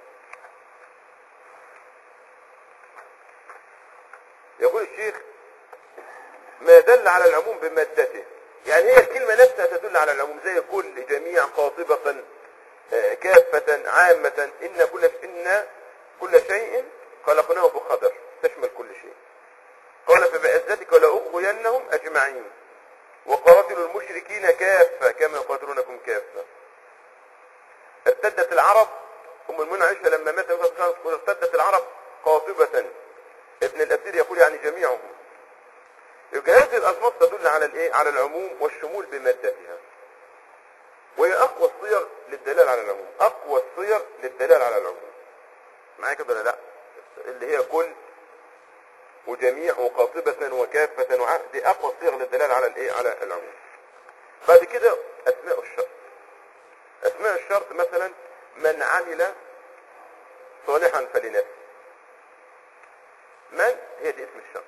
[SPEAKER 1] يقول الشيخ ما دل على العموم بمادته يعني هي الكلمة نفسها تدل على العموم زي كل جميع قاطبة آه، كافة عامة إن كل إن كل شيء خلقناه بقدر تشمل كل شيء قال فبعزتك لأغوينهم أجمعين وقاتلوا المشركين كافة كما يقاتلونكم كافة ارتدت العرب أم المؤمنين عائشة لما مات النبي صلى الله عليه وسلم تقول ارتدت العرب قاطبة ابن الأثير يقول يعني جميعهم يبقى هذه الألفاظ تدل على الإيه؟ على العموم والشمول بمادتها وهي أقوى الصيغ للدلالة على العموم أقوى الصيغ للدلالة على العموم معايا كده ولا لا اللي هي كل وجميع وقاطبة وكافة وع... دي أقوى الصيغ للدلالة على الإيه؟ على العموم بعد كده أسماء الشرط أسماء الشرط مثلا من عمل صالحا فلنفسه من هي دي اسم الشرط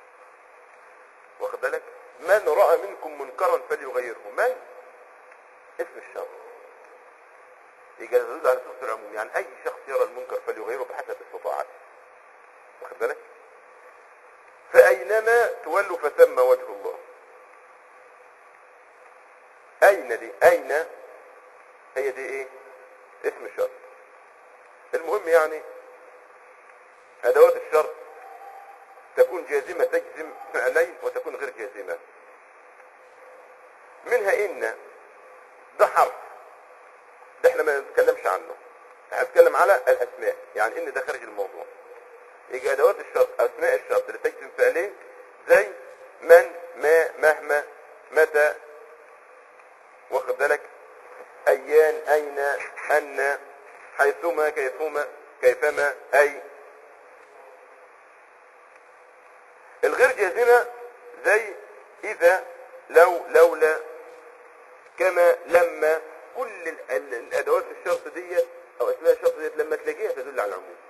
[SPEAKER 1] واخد بالك من رأى منكم منكرا فليغيره من اسم الشرط يجي يدل على صيغه العموم يعني اي شخص يرى المنكر فليغيره بحسب استطاعته واخد بالك فاينما تولوا فثم وجه الله اين دي اين هي دي ايه اسم الشرط المهم يعني ادوات الشرط تكون جازمة تجزم فعلين وتكون غير جازمة منها ان ده حرف ده احنا ما نتكلمش عنه احنا هنتكلم على الاسماء يعني ان ده خارج الموضوع يجي ادوات الشرط اسماء الشرط اللي تجزم فعلين زي من ما مهما متى واخد بالك ايان اين ان حيثما كيفما كيفما اي الغير جازمة زي اذا لو لولا كما لما كل ال- ال- الادوات الشرط ديت او اسماء الشرط ديت لما تلاقيها تدل على العموم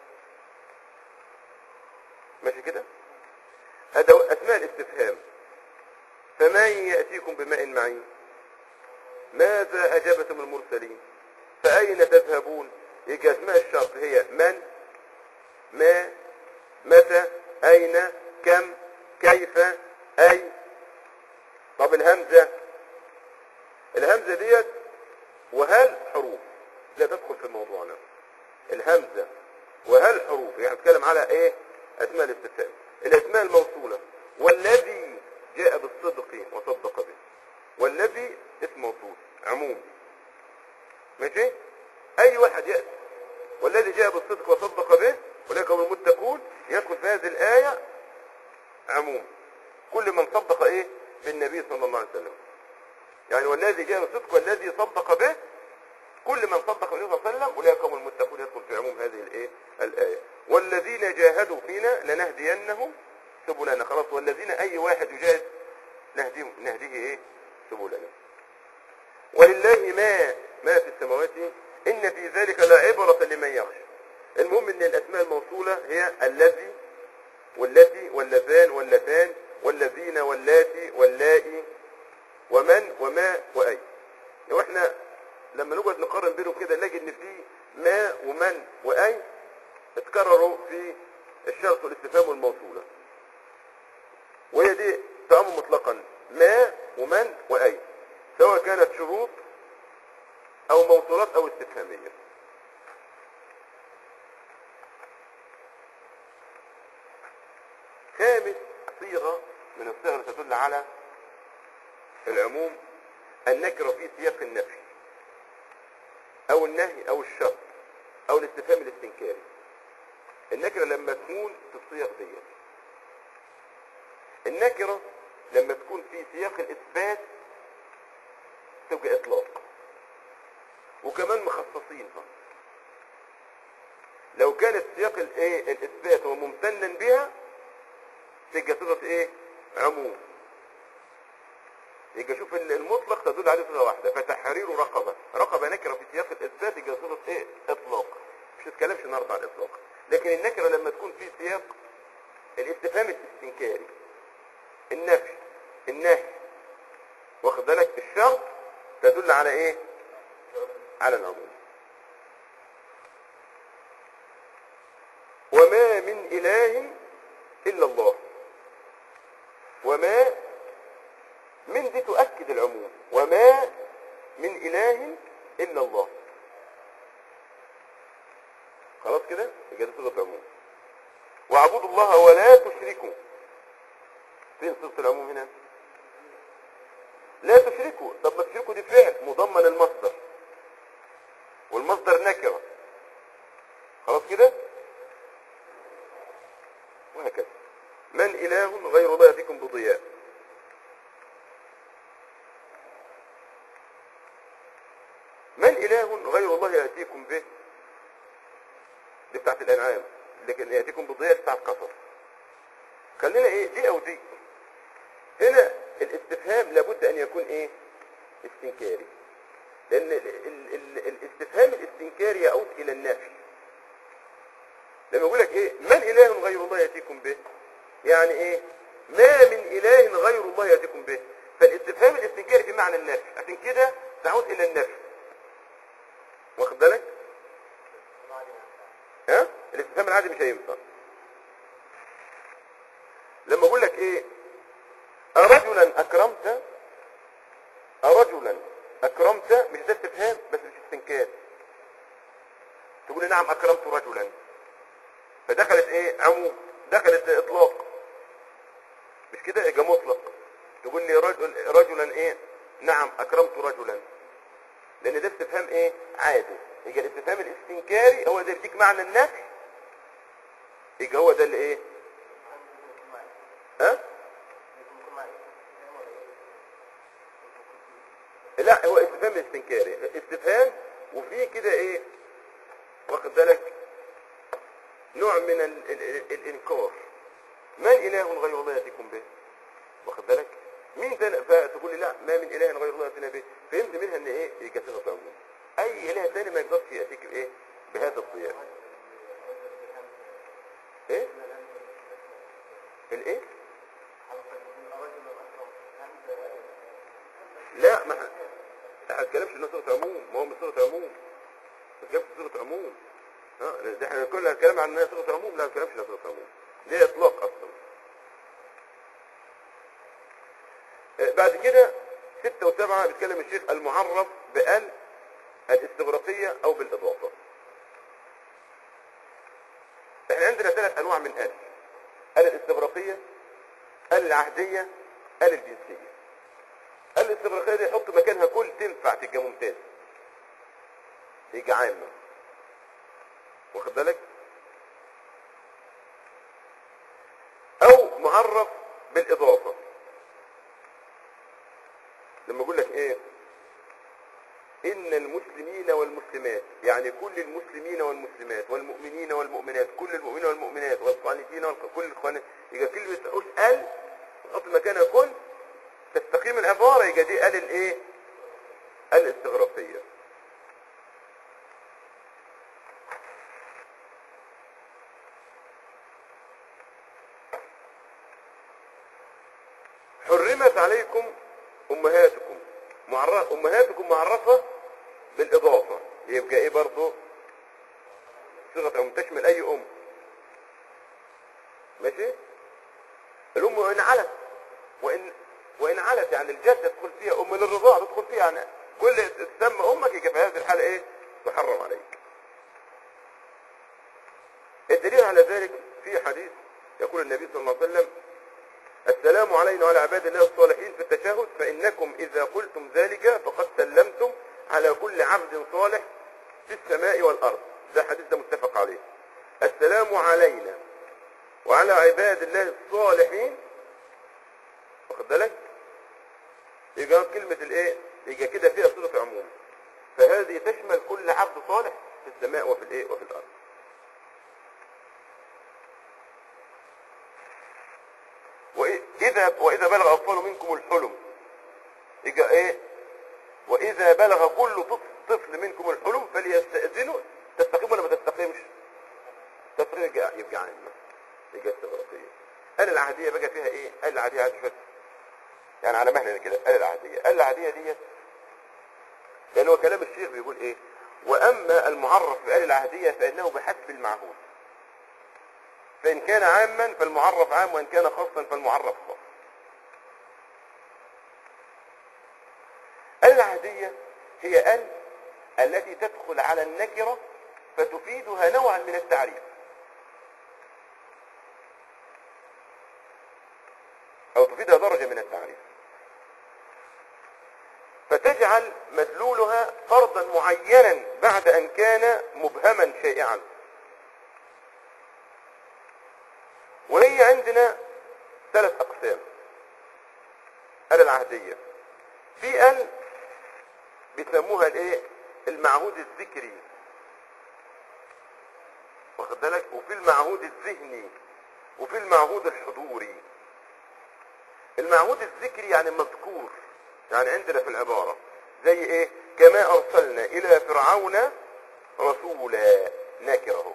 [SPEAKER 1] ماشي كده أدو... اسماء الاستفهام فمن يأتيكم بماء معين ماذا أجابتم المرسلين فأين تذهبون يجي أسماء الشرط هي من ما متى أين كم كيف أي طب الهمزة الهمزة ديت وهل حروف لا تدخل في موضوعنا الهمزة وهل حروف يعني نتكلم على ايه اسماء الاستفهام الاسماء الموصولة والذي جاء بالصدق وصدق به والذي اسم موصول عموم ماشي اي واحد يأتي والذي جاء بالصدق وصدق به اولئك هم المتقون يدخل في هذه الآية عموم كل من صدق ايه بالنبي صلى الله عليه وسلم يعني والذي جاء بالصدق والذي صدق به كل من صدق النبي صلى الله عليه وسلم اولئك هم المتقون يدخل في عموم هذه الايه الايه والذين جاهدوا فينا لنهدينهم سبلنا خلاص والذين اي واحد يجاهد نهديه نهديه ايه سبلنا ولله ما ما في السماوات ان في ذلك لعبرة لمن يخشى المهم ان الاسماء الموصولة هي الذي والتي واللذان واللتان والذين واللاتي واللائي ومن وما واي واحنا لما نقعد نقارن بينهم كده نلاقي ان في ما ومن واي اتكرروا في الشرط والاستفهام والموصولة وهي دي تعم مطلقا ما ومن واي سواء كانت شروط او موصولات او استفهامية خامس صيغة من الصيغ اللي تدل على العموم النكرة في سياق النفي او النهي او الشرط او الاستفهام الاستنكاري النكرة لما تكون في الصيغ ديت النكرة لما تكون في سياق الاثبات تبقى اطلاق وكمان مخصصينها لو كانت سياق الايه الاثبات وممتنا بها تبقى صيغه ايه عموم يبقى شوف ال- المطلق تدل عليه صيغه واحده فتحرير رقبه رقبه نكره في سياق الاثبات يبقى صيغه ايه اطلاق مش نتكلمش النهارده عن الاطلاق لكن النكره لما تكون في سياق الاستفهام الاستنكاري النفي النهي واخد بالك الشرط تدل على ايه على العموم وما من اله الا الله وما من دي تؤكد العموم وما من اله الا الله خلاص كده يبقى دي صيغه عموم واعبدوا الله ولا تشركوا فين صيغه العموم هنا لا تشركوا طب ما تشركوا دي فعل مضمن المصدر والمصدر نكره خلاص كده وهكذا من اله غير الله ياتيكم بضياء من اله غير الله ياتيكم به دي بتاعت الانعام لكن ياتيكم بضياء بتاعت قصص خلينا ايه دي او دي هنا الاستفهام لابد ان يكون ايه استنكاري لان ال ال ال الاستفهام الاستنكاري يعود الى النفي لما يقول لك ايه من اله غير الله ياتيكم به يعني ايه ما من اله غير الله ياتيكم به فالاستفهام الاستنكاري في معنى النفي عشان كده تعود الى النفي واخد بالك ها الاستفهام العادي مش هينفع لما اقول لك ايه أرجلا أكرمت أرجلا أكرمت مش ده استفهام بس مش استنكار تقول لي نعم أكرمت رجلا فدخلت ايه عموم دخلت إطلاق مش كده يبقى مطلق تقول لي رجل رجلا ايه نعم أكرمت رجلا لأن ده استفهام ايه عادي يبقى الاستفهام الاستنكاري هو ده يديك معنى النفي يبقى هو ده اللي ايه ها لا هو استفهام استنكاري استفهام وفيه كده ايه واخد بالك نوع من ال ال ال الانكار من اله غير الله ياتيكم به واخد بالك مين تاني فتقول لي لا ما من اله غير الله ياتينا به فهمت منها ان ايه يجي صيغه عموم اي اله تاني ما يقدرش ياتيك بايه بهذا الصيام ايه الايه لا ما ح- ما هتكلمش انها صيغه عموم ما هو مش صيغه عموم ما تجيبش صيغه عموم ها ده احنا كل الكلام عن انها صيغه عموم لا ما تكلمش انها صيغه عموم دي اطلاق اصلا آه، بعد كده ستة وسبعة بيتكلم الشيخ المعرف بأل الاستغراقية أو بالإضافة احنا عندنا ثلاث أنواع من أل أل الاستغراقية أل العهدية أل الجنسية أل الاستغراقية دي يحط مكانها كل تنفع تبقى ممتاز تبقى عامة واخد بالك أو معرف بالإضافة لما اقول لك ايه ان المسلمين والمسلمات يعني كل المسلمين والمسلمات والمؤمنين والمؤمنات كل المؤمنين والمؤمنات والقانتين وكل القانتين يبقى كلمة اسأل تحط مكانها كل تستقيم العبارة يبقى دي قال الايه الاستغراقية حرمت عليكم امهاتكم معرف امهاتكم معرفة بالاضافة يبقى ايه برضو صيغة ام تشمل اي ام ماشي الام وان علت وان وان علت يعني الجدة تدخل فيها ام للرضاع تدخل فيها يعني كل تسمى امك يبقى في هذه الحالة ايه تحرم عليك الدليل على ذلك في حديث يقول النبي صلى الله عليه وسلم السلام علينا وعلى عباد الله الصالحين في التشهد فإنكم إذا قلتم ذلك فقد سلمتم على كل عبد صالح في السماء والأرض ده حديث ده متفق عليه السلام علينا وعلى عباد الله الصالحين واخد بالك يبقى كلمة الايه يبقى كده فيها صلة عموم فهذه تشمل كل عبد صالح في السماء وفي الايه وفي الأرض وإذا وإذا بلغ أطفال منكم الحلم يبقى إيه وإذا بلغ كل طفل, طفل منكم الحلم فليستأذنوا تستقيم ولا ما تستقيمش تستقيم يبقى يبقى عامة يبقى استغراقية قال العهدية بقى فيها إيه قال العهدية عايز شوية يعني على مهلنا كده قال العهدية قال العهدية ديت لأن هو كلام الشيخ بيقول إيه وأما المعرف بقال العهدية فإنه بحسب المعهود فإن كان عاما فالمعرف عام وإن كان خاصا فالمعرف خاص العهدية هي ال التي تدخل على النكرة فتفيدها نوعا من التعريف أو تفيدها درجة من التعريف فتجعل مدلولها فرضا معينا بعد أن كان مبهما شائعا وهي عندنا ثلاث أقسام ال العهدية في ال بيسموها الايه المعهود الذكري واخد بالك وفي المعهود الذهني وفي المعهود الحضوري المعهود الذكري يعني مذكور يعني عندنا في العبارة زي ايه كما ارسلنا الى فرعون رسولا ناكره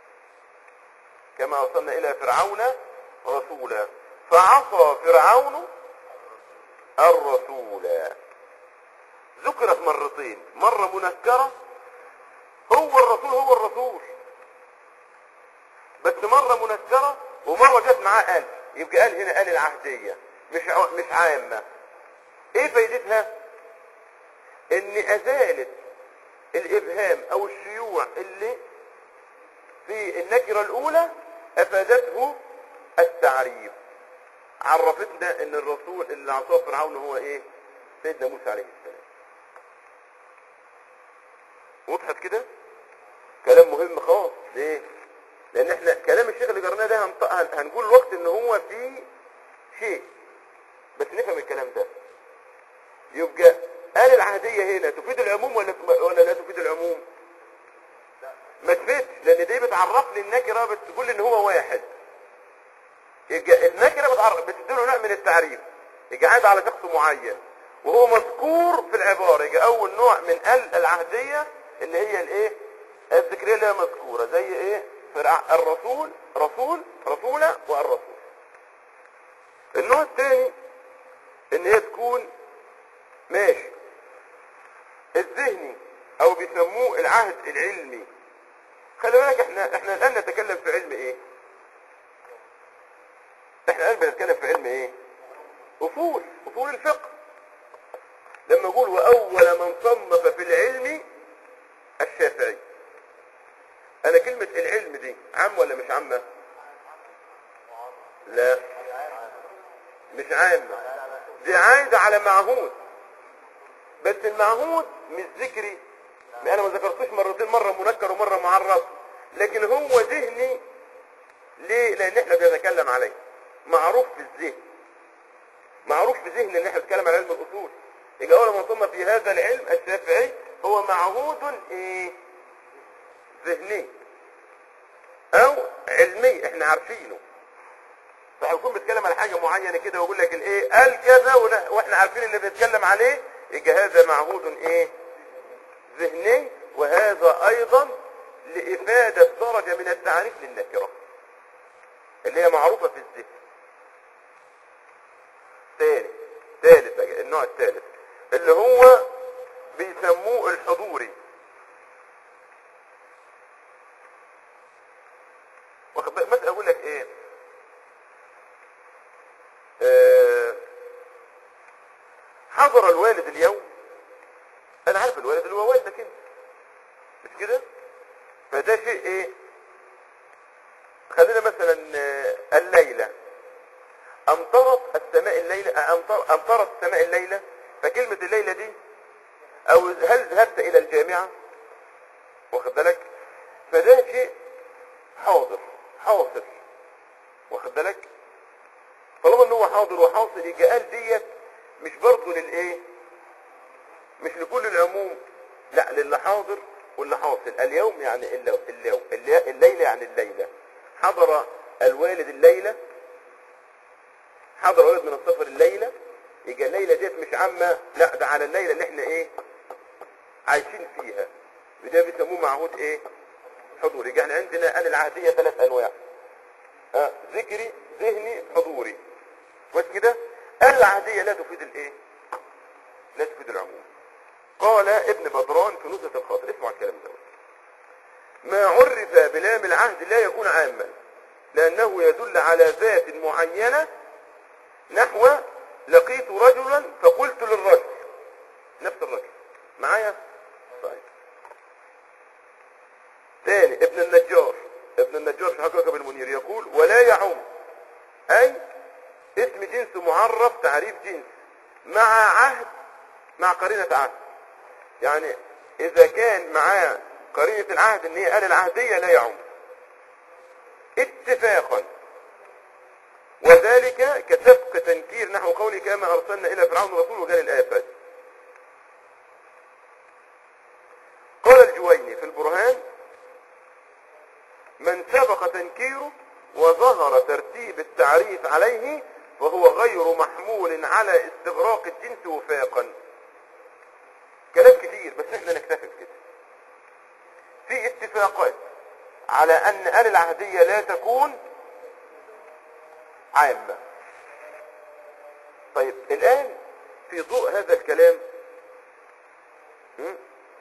[SPEAKER 1] كما ارسلنا الى فرعون رسولا فعصى فرعون الرسول ذكرت مرتين مرة منكرة هو الرسول هو الرسول بس مرة منكرة ومرة جت معاه قال يبقى قال هنا قال العهدية مش ع- مش عامة ايه فايدتها ان ازالت الابهام او الشيوع اللي في النكرة الاولى افادته التعريف عرفتنا ان الرسول اللي عصاه فرعون هو ايه سيدنا موسى عليه السلام وضحت كده كلام مهم خالص ليه لان احنا كلام الشيخ اللي قرناه ده هنط- هن- هنقول الوقت ان هو في شيء بس نفهم الكلام ده يبقى قال الع... العهدية هنا تفيد العموم ولا ولا لا تفيد العموم ما تفيدش لان دي بتعرف لي النكرة بتقول ان هو واحد يبقى النكرة بتعرف بتديله نوع من التعريف يبقى عاد على شخص معين وهو مذكور في العبارة يبقى اول نوع من ال العهدية اللي هي الايه الذكرية اللي هي مذكورة زي ايه فرع الرسول رسول رسولة والرسول النوع الثاني ان هي تكون ماشي الذهني او بيسموه العهد العلمي خلي بالك احنا احنا الان نتكلم في علم ايه احنا الان بنتكلم في علم ايه اصول اصول الفقه لما اقول واول من صنف في العلم الشافعي انا كلمة العلم دي عام ولا مش عامة لا مش عامة دي عايدة على معهود بس المعهود مش ذكري ما انا ما ذكرتوش مرتين مرة منكر ومرة معرف لكن هو ذهني ليه لان احنا بنتكلم عليه معروف في الذهن معروف في ذهن ان احنا بنتكلم على علم الاصول يبقى اول ما ثم في هذا العلم الشافعي هو معهود ايه ذهني او علمي احنا عارفينه فهيكون بيتكلم على حاجة معينة كده ويقول لك الايه قال كذا ولا- واحنا عارفين اللي بيتكلم عليه يبقى هذا معهود ايه ذهني وهذا ايضا لافادة درجة من التعريف للنكرة اللي هي معروفة في الذهن ثالث ثالث بقى النوع الثالث اللي هو بيسموه الحضوري واخد بالك مثلا اقول لك ايه آه، حضر الوالد اليوم انا عارف الوالد اللي هو والدك انت مش كده فده شيء ايه خلينا مثلا آه، الليلة امطرت السماء الليلة آه، أمطر امطرت السماء الليلة فكلمة الليلة دي او هل ذهبت الى الجامعة واخد بالك فده شيء حاضر حاصل واخد بالك طالما ان هو حاضر وحاصل يبقى قال ديت مش برضه للايه مش لكل العموم لا للي حاضر واللي حاصل اليوم يعني اليوم اليوم اللي- الليلة يعني الليلة حضر الوالد الليلة حضر الوالد من السفر الليلة يبقى الليلة ديت مش عامة لا ده على الليلة اللي احنا ايه عايشين فيها وده بيسموه معهود ايه حضوري يبقى احنا عندنا آل العهدية ثلاث انواع آه، ذكري ذهني حضوري بس كده آل العهدية لا تفيد الايه لا تفيد العموم قال ابن بدران في نزهة الخاطر اسمعوا الكلام ده ما عرف بلام العهد لا يكون عاما لأنه يدل على ذات معينة نحو لقيت رجلا فقلت للرجل نفس الرجل معايا طيب ثاني ابن النجار ابن النجار في حقيقة المنير يقول ولا يعم أي اسم جنس معرف تعريف جنس مع عهد مع قرينة عهد يعني إذا كان معاه قرينة العهد إن هي قال العهدية لا يعم اتفاقا وذلك كسبق تنكير نحو قوله كما أرسلنا إلى فرعون رسول وقال الآفات قال الجويني في البرهان من سبق تنكيره وظهر ترتيب التعريف عليه فهو غير محمول على استغراق الجنس وفاقا كلام كتير بس احنا نكتفي بكده في اتفاقات على ان آل العهدية لا تكون عامة طيب الآن في ضوء هذا الكلام م?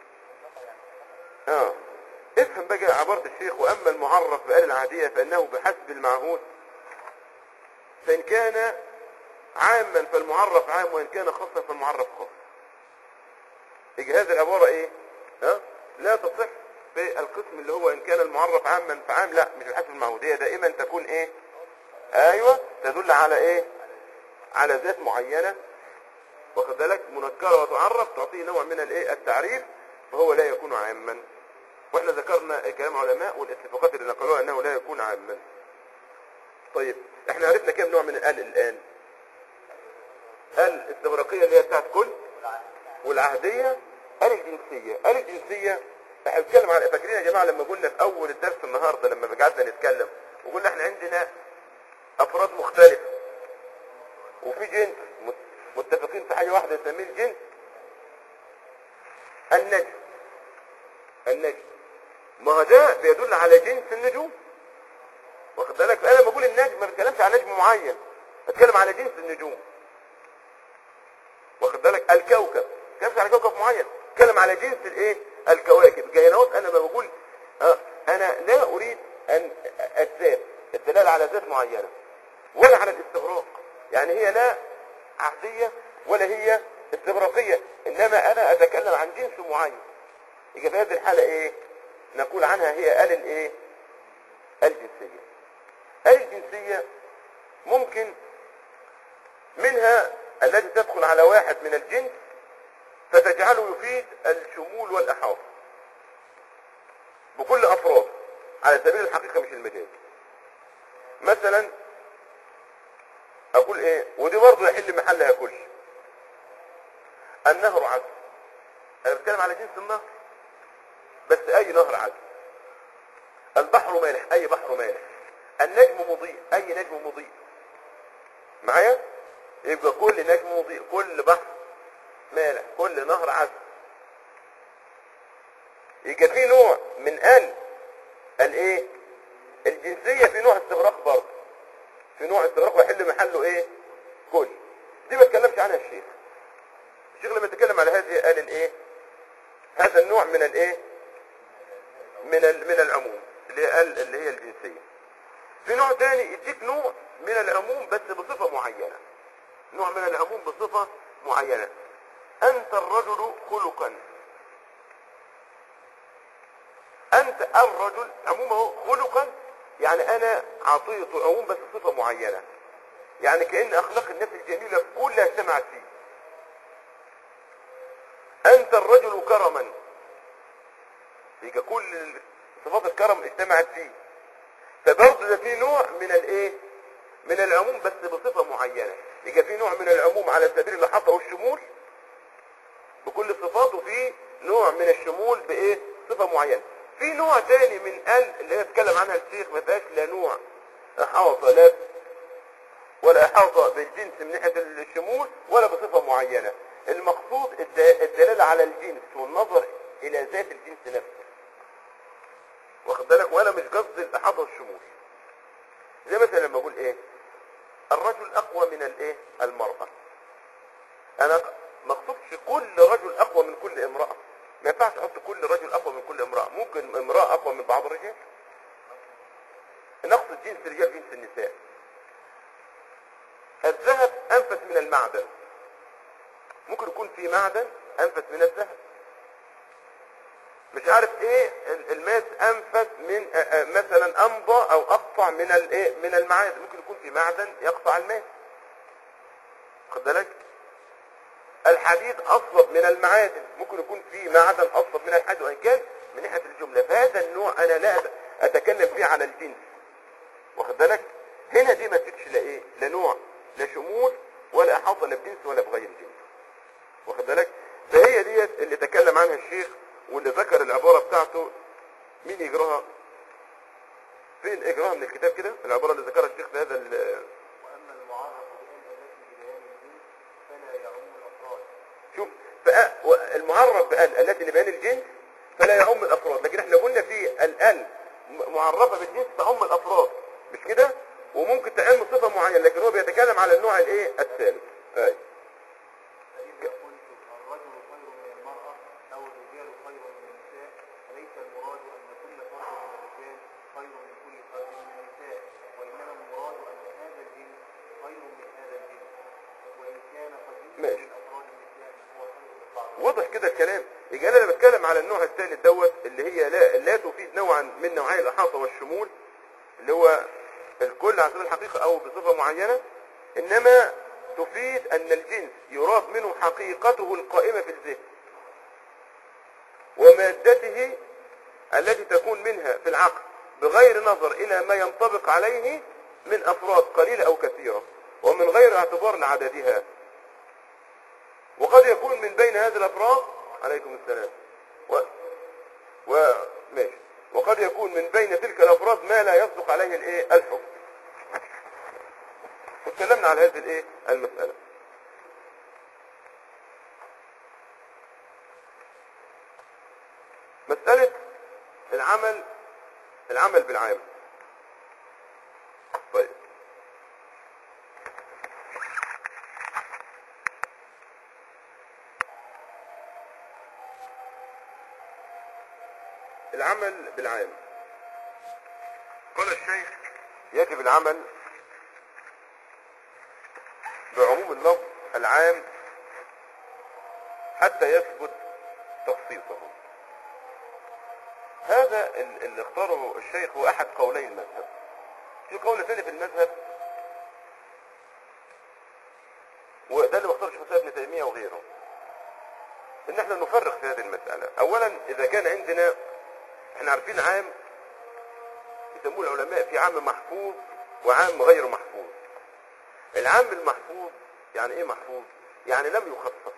[SPEAKER 1] اه افهم بقى عبارة الشيخ واما المعرف بآل العهدية فانه بحسب المعهود فان كان عاما فالمعرف عام وان كان خاصا فالمعرف خاص يجي هذه العبارة ايه ها لا تصح في القسم اللي هو ان كان المعرف عاما فعام لا مش بحسب المعهودية دائما تكون ايه ايوه تدل على ايه على ذات معينة واخد بالك منكرة وتعرف تعطيه نوع من الايه التعريف فهو لا يكون عاما واحنا ذكرنا كلام علماء والاتفاقات اللي نقلوها انه لا يكون عاما طيب احنا عرفنا كم نوع من الآل الان آل الاستغراقية اللي هي بتاعت كل والعهدية قال الجنسية قال الجنسية احنا بنتكلم على فاكرين يا جماعة لما قلنا في اول الدرس النهاردة لما قعدنا نتكلم وقلنا احنا عندنا افراد مختلفة وفي جنس مت- متفقين في حاجة واحدة نسميه الجنس النجم النجم ما هو ده بيدل على جنس النجوم واخد بالك انا لما بقول النجم ما بتكلمش على نجم معين بتكلم على جنس النجوم واخد بالك الكوكب ما بتكلمش على كوكب معين بتكلم على جنس الايه الكواكب جاينات انا ما بقول آه انا لا اريد ان الذات الدلاله على ذات معينه ولا على الاستغراق يعني هي لا عهديه ولا هي استغراقيه انما انا اتكلم عن جنس معين يبقى في هذه الحاله ايه نقول عنها هي ال الايه الجنسيه ال الجنسيه ممكن منها التي تدخل على واحد من الجنس فتجعله يفيد الشمول والإحاطة بكل أفراد على سبيل الحقيقة مش المجاز مثلا أقول إيه ودي برضه يحل محلها كل النهر عدل أنا بتكلم على جنس النهر بس أي نهر عدل البحر مالح أي بحر مالح النجم مضيء أي نجم مضيء معايا يبقى كل نجم مضيء كل بحر مالح كل نهر عذب يبقى في نوع من ال الايه الجنسية في نوع استغراق برضه في نوع استغراق ويحل محله ايه كل دي ما اتكلمش عنها الشيخ الشيخ لما يتكلم على هذه قال الايه هذا النوع من الايه من ال- من العموم اللي هي ال- اللي هي الجنسية في نوع تاني يديك نوع من العموم بس بصفة معينة نوع من العموم بصفة معينة أنت الرجل خلقا أنت الرجل عمومه خلقا يعني أنا أعطيته عموم بس صفة معينة يعني كأن أخلاق الناس الجميلة كلها اجتمعت فيه أنت الرجل كرما يبقى كل صفات الكرم اجتمعت فيه فبرضه ده في نوع من الايه من العموم بس بصفة معينة يبقى في نوع من العموم على سبيل الإحاطة والشمول بكل الصفات وفي نوع من الشمول بايه صفة معينة في نوع تاني من ال اللي هي اتكلم عنها الشيخ ما فيهاش لا نوع احاطة لا ولا احاطة بالجنس من ناحية الشمول ولا بصفة معينة المقصود الد- الدلالة على الجنس والنظر الى ذات الجنس نفسه واخد بالك وانا مش قصدي الاحاطة والشمول زي مثلا لما اقول ايه الرجل اقوى من الايه المرأة انا ما اقصدش كل رجل اقوى من كل امرأة ما ينفعش احط كل رجل اقوى من كل امرأة ممكن امرأة اقوى من بعض الرجال نقصد جنس الرجال جنس النساء الذهب انفس من المعدن ممكن يكون في معدن انفس من الذهب مش عارف ايه ال- الماس انفس من آه، آه، مثلا امضى او اقطع من الايه من المعادن ممكن يكون في معدن يقطع الماس خد بالك الحديد اصلب من المعادن ممكن يكون في معدن اصلب من الحديد وان كان من ناحيه الجمله فهذا النوع انا لا اتكلم فيه على الجنس واخد بالك هنا دي ما تجيش لا ايه لا نوع لا شمول ولا احاطه لا بجنس ولا بغير جنس واخد بالك فهي ديت اللي تكلم عنها الشيخ واللي ذكر العباره بتاعته مين يقراها فين اقراها من الكتاب كده العباره اللي ذكرها الشيخ في هذا ال-
[SPEAKER 2] وأما المعرف بأن التي ببيان الجنس فلا يعم الأفراد
[SPEAKER 1] شوف فأ- و- المعرف بال التي لبيان الجنس فلا يعم الافراد لكن احنا قلنا في الال م- معرفه بالجنس تعم الافراد مش كده وممكن تعم صفه معينه لكن هو بيتكلم على النوع الايه الثالث اي
[SPEAKER 2] فإذا قلت الرجل خير من المرأة أو الرجال خير من النساء فليس المراد أن كل فرد من الرجال خير من كل فرد من النساء وإنما المراد أن هذا الجنس خير من هذا الجنس وإن كان قد يوجد
[SPEAKER 1] ماشي.
[SPEAKER 2] من أفراد النساء هو خير من بعض
[SPEAKER 1] واضح كده الكلام يبقى انا بتكلم على النوع الثالث دوت اللي هي لا, لا تفيد نوعا من نوعي الاحاطه والشمول اللي هو الكل على سبيل الحقيقه او بصفه معينه انما تفيد ان الجنس يراد منه حقيقته القائمه في الذهن ومادته التي تكون منها في العقل بغير نظر الى ما ينطبق عليه من افراد قليله او كثيره ومن غير اعتبار لعددها وقد يكون من بين هذه الافراد عليكم السلام و... و... ماشي وقد يكون من بين تلك الافراد ما لا يصدق عليه الايه الحكم واتكلمنا على هذه الايه المساله مساله العمل العمل بالعام طيب العمل بالعام قال الشيخ يجب العمل بعموم اللفظ العام حتى يثبت تخصيصه هذا ال- اللي اختاره الشيخ هو احد قولي المذهب في قول ثاني في المذهب وده اللي اختاره شيخ الاسلام ابن تيميه وغيره ان احنا نفرق في هذه المساله اولا اذا كان عندنا احنا عارفين عام يسموه العلماء في عام محفوظ وعام غير محفوظ العام المحفوظ يعني ايه محفوظ يعني لم يخصص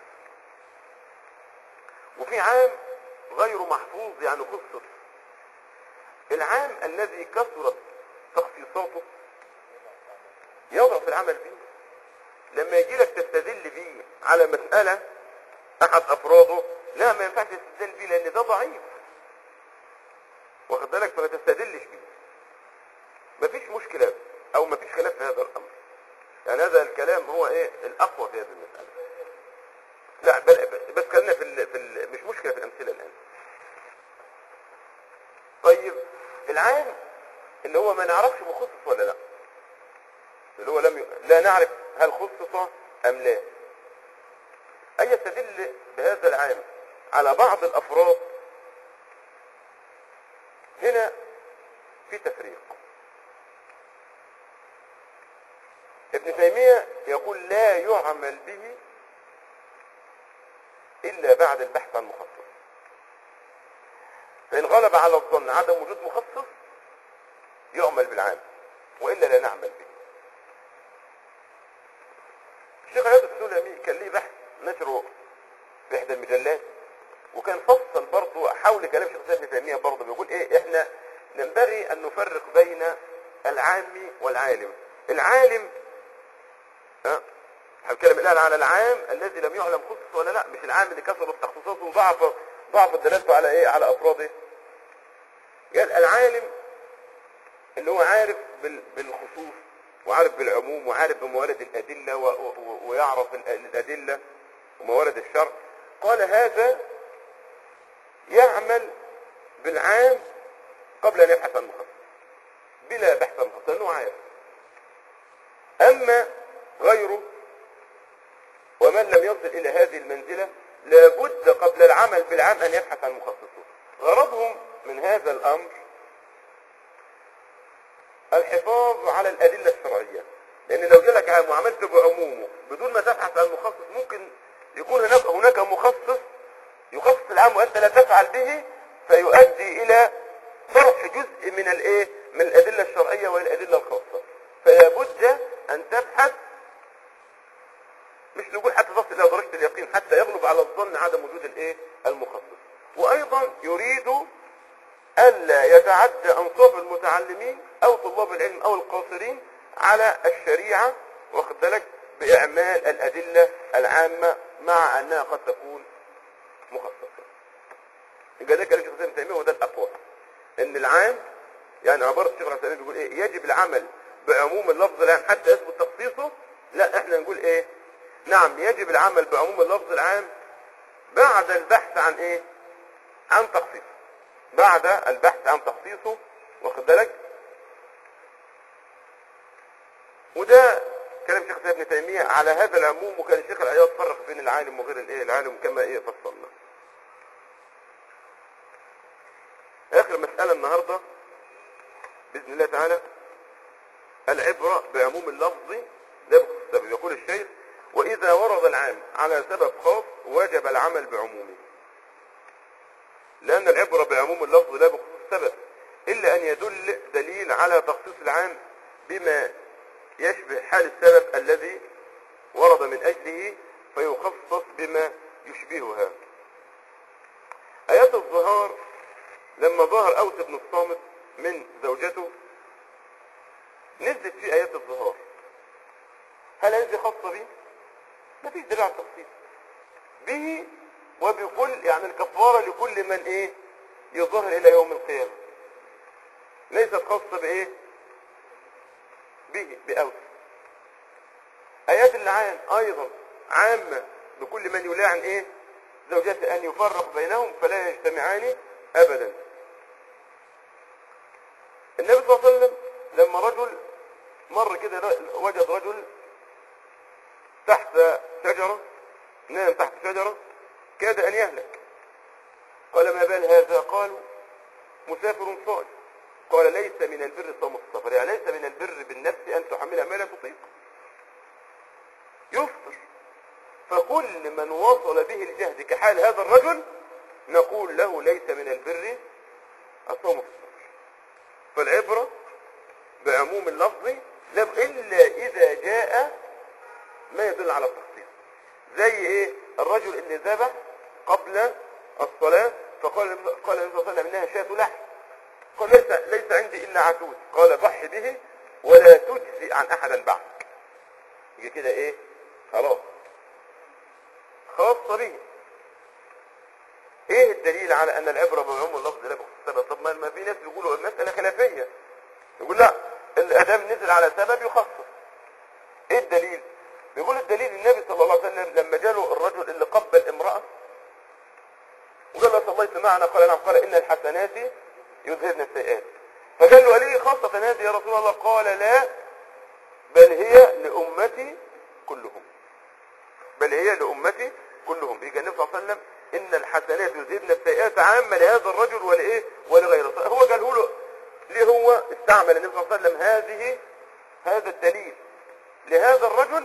[SPEAKER 1] وفي عام غير محفوظ يعني خصص العام الذي كثرت تخصيصاته يضعف العمل به لما يجي لك تستدل به على مسألة أحد أفراده لا ما ينفعش تستدل به لأن ده ضعيف واخد بالك فما تستدلش به مفيش مشكلة أو مفيش خلاف في هذا الأمر يعني هذا الكلام هو إيه الأقوى في هذه المسألة لا بل بس خلينا في, ال... في ال... مش مشكلة في الأمثلة الآن طيب العام اللي هو ما نعرفش مخصص ولا لا اللي هو لم ي... لا نعرف هل خصص أم لا أن يستدل بهذا العام على بعض الأفراد هنا في تفريق ابن تيمية يقول لا يعمل به إلا بعد البحث عن مخصص فإن غلب على الظن عدم وجود مخصص يعمل بالعام وإلا لا نعمل به الشيخ عياض السلمي كان ليه بحث نشره في إحدى المجلات وكان فصل برضه حول كلام شيخ الإسلام ابن تيمية برضه بيقول إيه إحنا ينبغي أن نفرق بين العام والعالم العالم ها هنتكلم الآن على العام الذي لم يعلم خصص ولا لا مش العام اللي كسر تخصصاته وضعف ضعف دلالته على ايه على افراده قال العالم اللي هو عارف بال- بالخصوص وعارف بالعموم وعارف بموارد الأدلة و- و- ويعرف ال- الأدلة وموارد الشرع قال هذا يعمل بالعام قبل أن يبحث عن المخصص بلا بحث عن المخصص لأنه عارف أما غيره ومن لم يصل إلى هذه المنزلة لابد قبل العمل بالعام أن يبحث عن مخصصه غرضهم من هذا الأمر الحفاظ على الأدلة الشرعية لأن لو جالك عام وعملت بعمومه بدون ما تبحث عن مخصص ممكن يكون هناك هناك مخصص يخصص العام وأنت لا تفعل به فيؤدي إلى طرح جزء من الإيه من الأدلة الشرعية والأدلة الخاصة فلا بد أن تبحث مش نقول حتى تصل الى درجه اليقين حتى يغلب على الظن عدم وجود الايه المخصص وايضا يريد الا يتعدى انصاف المتعلمين او طلاب العلم او القاصرين على الشريعه واخد بالك باعمال الادله العامه مع انها قد تكون مخصصه يبقى ده كلام شيخ الاسلام ابن تيميه وده الاقوى ان العام يعني عباره الشيخ الاسلام بيقول ايه يجب العمل بعموم اللفظ العام حتى يثبت تخصيصه لا احنا نقول ايه نعم يجب العمل بعموم اللفظ العام بعد البحث عن ايه عن تخصيصه بعد البحث عن تخصيصه واخد بالك وده كلام شيخ ابن تيمية على هذا العموم وكان الشيخ العياض فرق بين العالم وغير الايه العالم كما ايه فصلنا اخر مسألة النهاردة بإذن الله تعالى العبرة بعموم اللفظ لا بخصوص السبب يقول الشيخ وإذا ورد العام على سبب خاص وجب العمل بعمومه لأن العبرة بعموم اللفظ لا بخصوص السبب إلا أن يدل دليل على تخصيص العام بما يشبه حال السبب الذي ورد من أجله فيخصص بما يشبهها آيات الظهار لما ظهر أوس بن الصامت من زوجته نزلت في آيات الظهار هل هذه خاصة به؟ ما فيش دليل على التخصيص به وبكل يعني الكفارة لكل من ايه يظهر الى يوم القيامة ليست خاصة بايه به بأوس آيات اللعان أيضا عامة لكل من يلاعن إيه زوجته أن يفرق بينهم فلا يجتمعان أبدا النبي صلى الله عليه وسلم لما رجل مر كده ر- وجد رجل تحت شجرة نام تحت شجرة كاد أن يهلك قال ما بال هذا قالوا مسافر صائم قال ليس من البر صوم السفر يعني ليس من البر بالنفس أن تحملها ما لا تطيق يفطر فكل من وصل به الجهد كحال هذا الرجل نقول له ليس من البر الصوم في السفر فالعبرة بعموم اللفظ لم إلا إذا جاء ما يدل على التخصيص زي ايه الرجل اللي ذبح قبل الصلاة فقال قال النبي صلى الله عليه وسلم انها شاة لحم قال ليس ليس عندي الا عجوز قال ضحي به ولا تجزي عن احدا بعدك يجي كده ايه خلاص خاصة به ايه الدليل على ان العبرة بعموم اللفظ لا بخصوص السبب طب ما- ما في ناس بيقولوا المسألة خلافية يقول لا الادام نزل على سبب يخصص ايه الدليل بيقول الدليل النبي صلى الله عليه وسلم لما جاله الرجل اللي قبل امرأة وقال له صليت معنا قال نعم قال ان الحسنات يذهبن السيئات فقال له لي خاصة هذه يا رسول الله قال لا بل هي لأمتي كلهم بل هي لأمتي كلهم يجي النبي صلى الله عليه وسلم إن الحسنات يذهبن السيئات عامة لهذا الرجل ولإيه ولغيره هو قاله له ليه هو استعمل النبي صلى الله عليه وسلم هذه هذا الدليل لهذا الرجل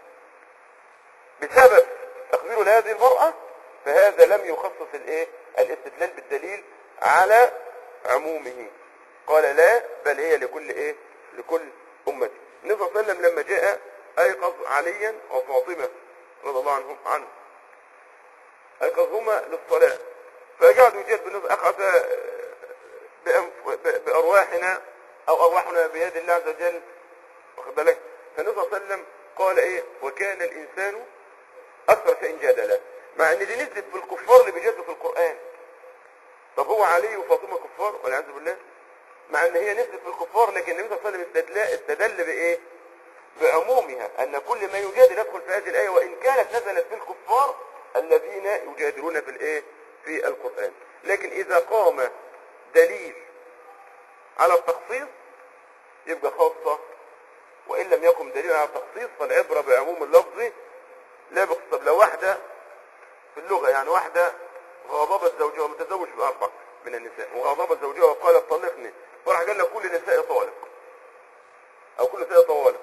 [SPEAKER 1] بسبب تقديره لهذه المرأة فهذا لم يخصص الايه الاستدلال بالدليل على عمومه قال لا بل هي لكل ايه لكل امتي النبي صلى الله عليه وسلم لما جاء ايقظ عليا وفاطمة رضي الله عنهم عنه ايقظهما للصلاة فقعدوا يجاد بالنسبة اخذ بأنف- ب- بارواحنا او ارواحنا بيد الله عز وجل واخد بالك فالنبي صلى الله عليه وسلم قال ايه وكان الانسان اكثر شيء جدلا مع ان دي نزلت في الكفار اللي بيجادلوا في القران طب هو علي وفاطمه كفار والعياذ بالله مع ان هي نزلت في الكفار لكن النبي صلى الله عليه وسلم استدل استدل بايه بعمومها ان كل ما يجادل يدخل في هذه الايه وان كانت نزلت في الكفار الذين يجادلون في الايه في القران لكن اذا قام دليل على التخصيص يبقى خاصه وإن لم يقم دليل على التخصيص فالعبرة بعموم اللفظ لا بخصوص طب لو واحدة في اللغة يعني واحدة غضبت زوجها متزوج بأربع من النساء وغضبت زوجها وقالت طلقني فراح قال لك كل نساء طالق أو كل نساء طوالق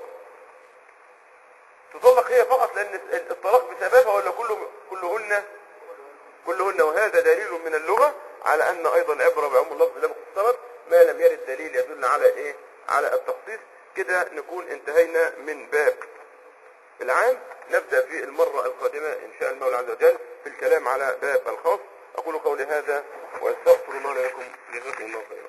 [SPEAKER 1] تطلق هي فقط لأن الطلاق بسببها ولا كله كلهن كلهن وهذا دليل من اللغة على أن أيضا العبرة بعموم اللفظ لا بخصوص السبب ما لم يرد دليل يدل على إيه على التخصيص كده نكون انتهينا من باب العام نبدأ في المرة القادمة إن شاء المولى عز وجل في الكلام على باب الخاص أقول قولي هذا وأستغفر الله لكم جزاكم الله خيرا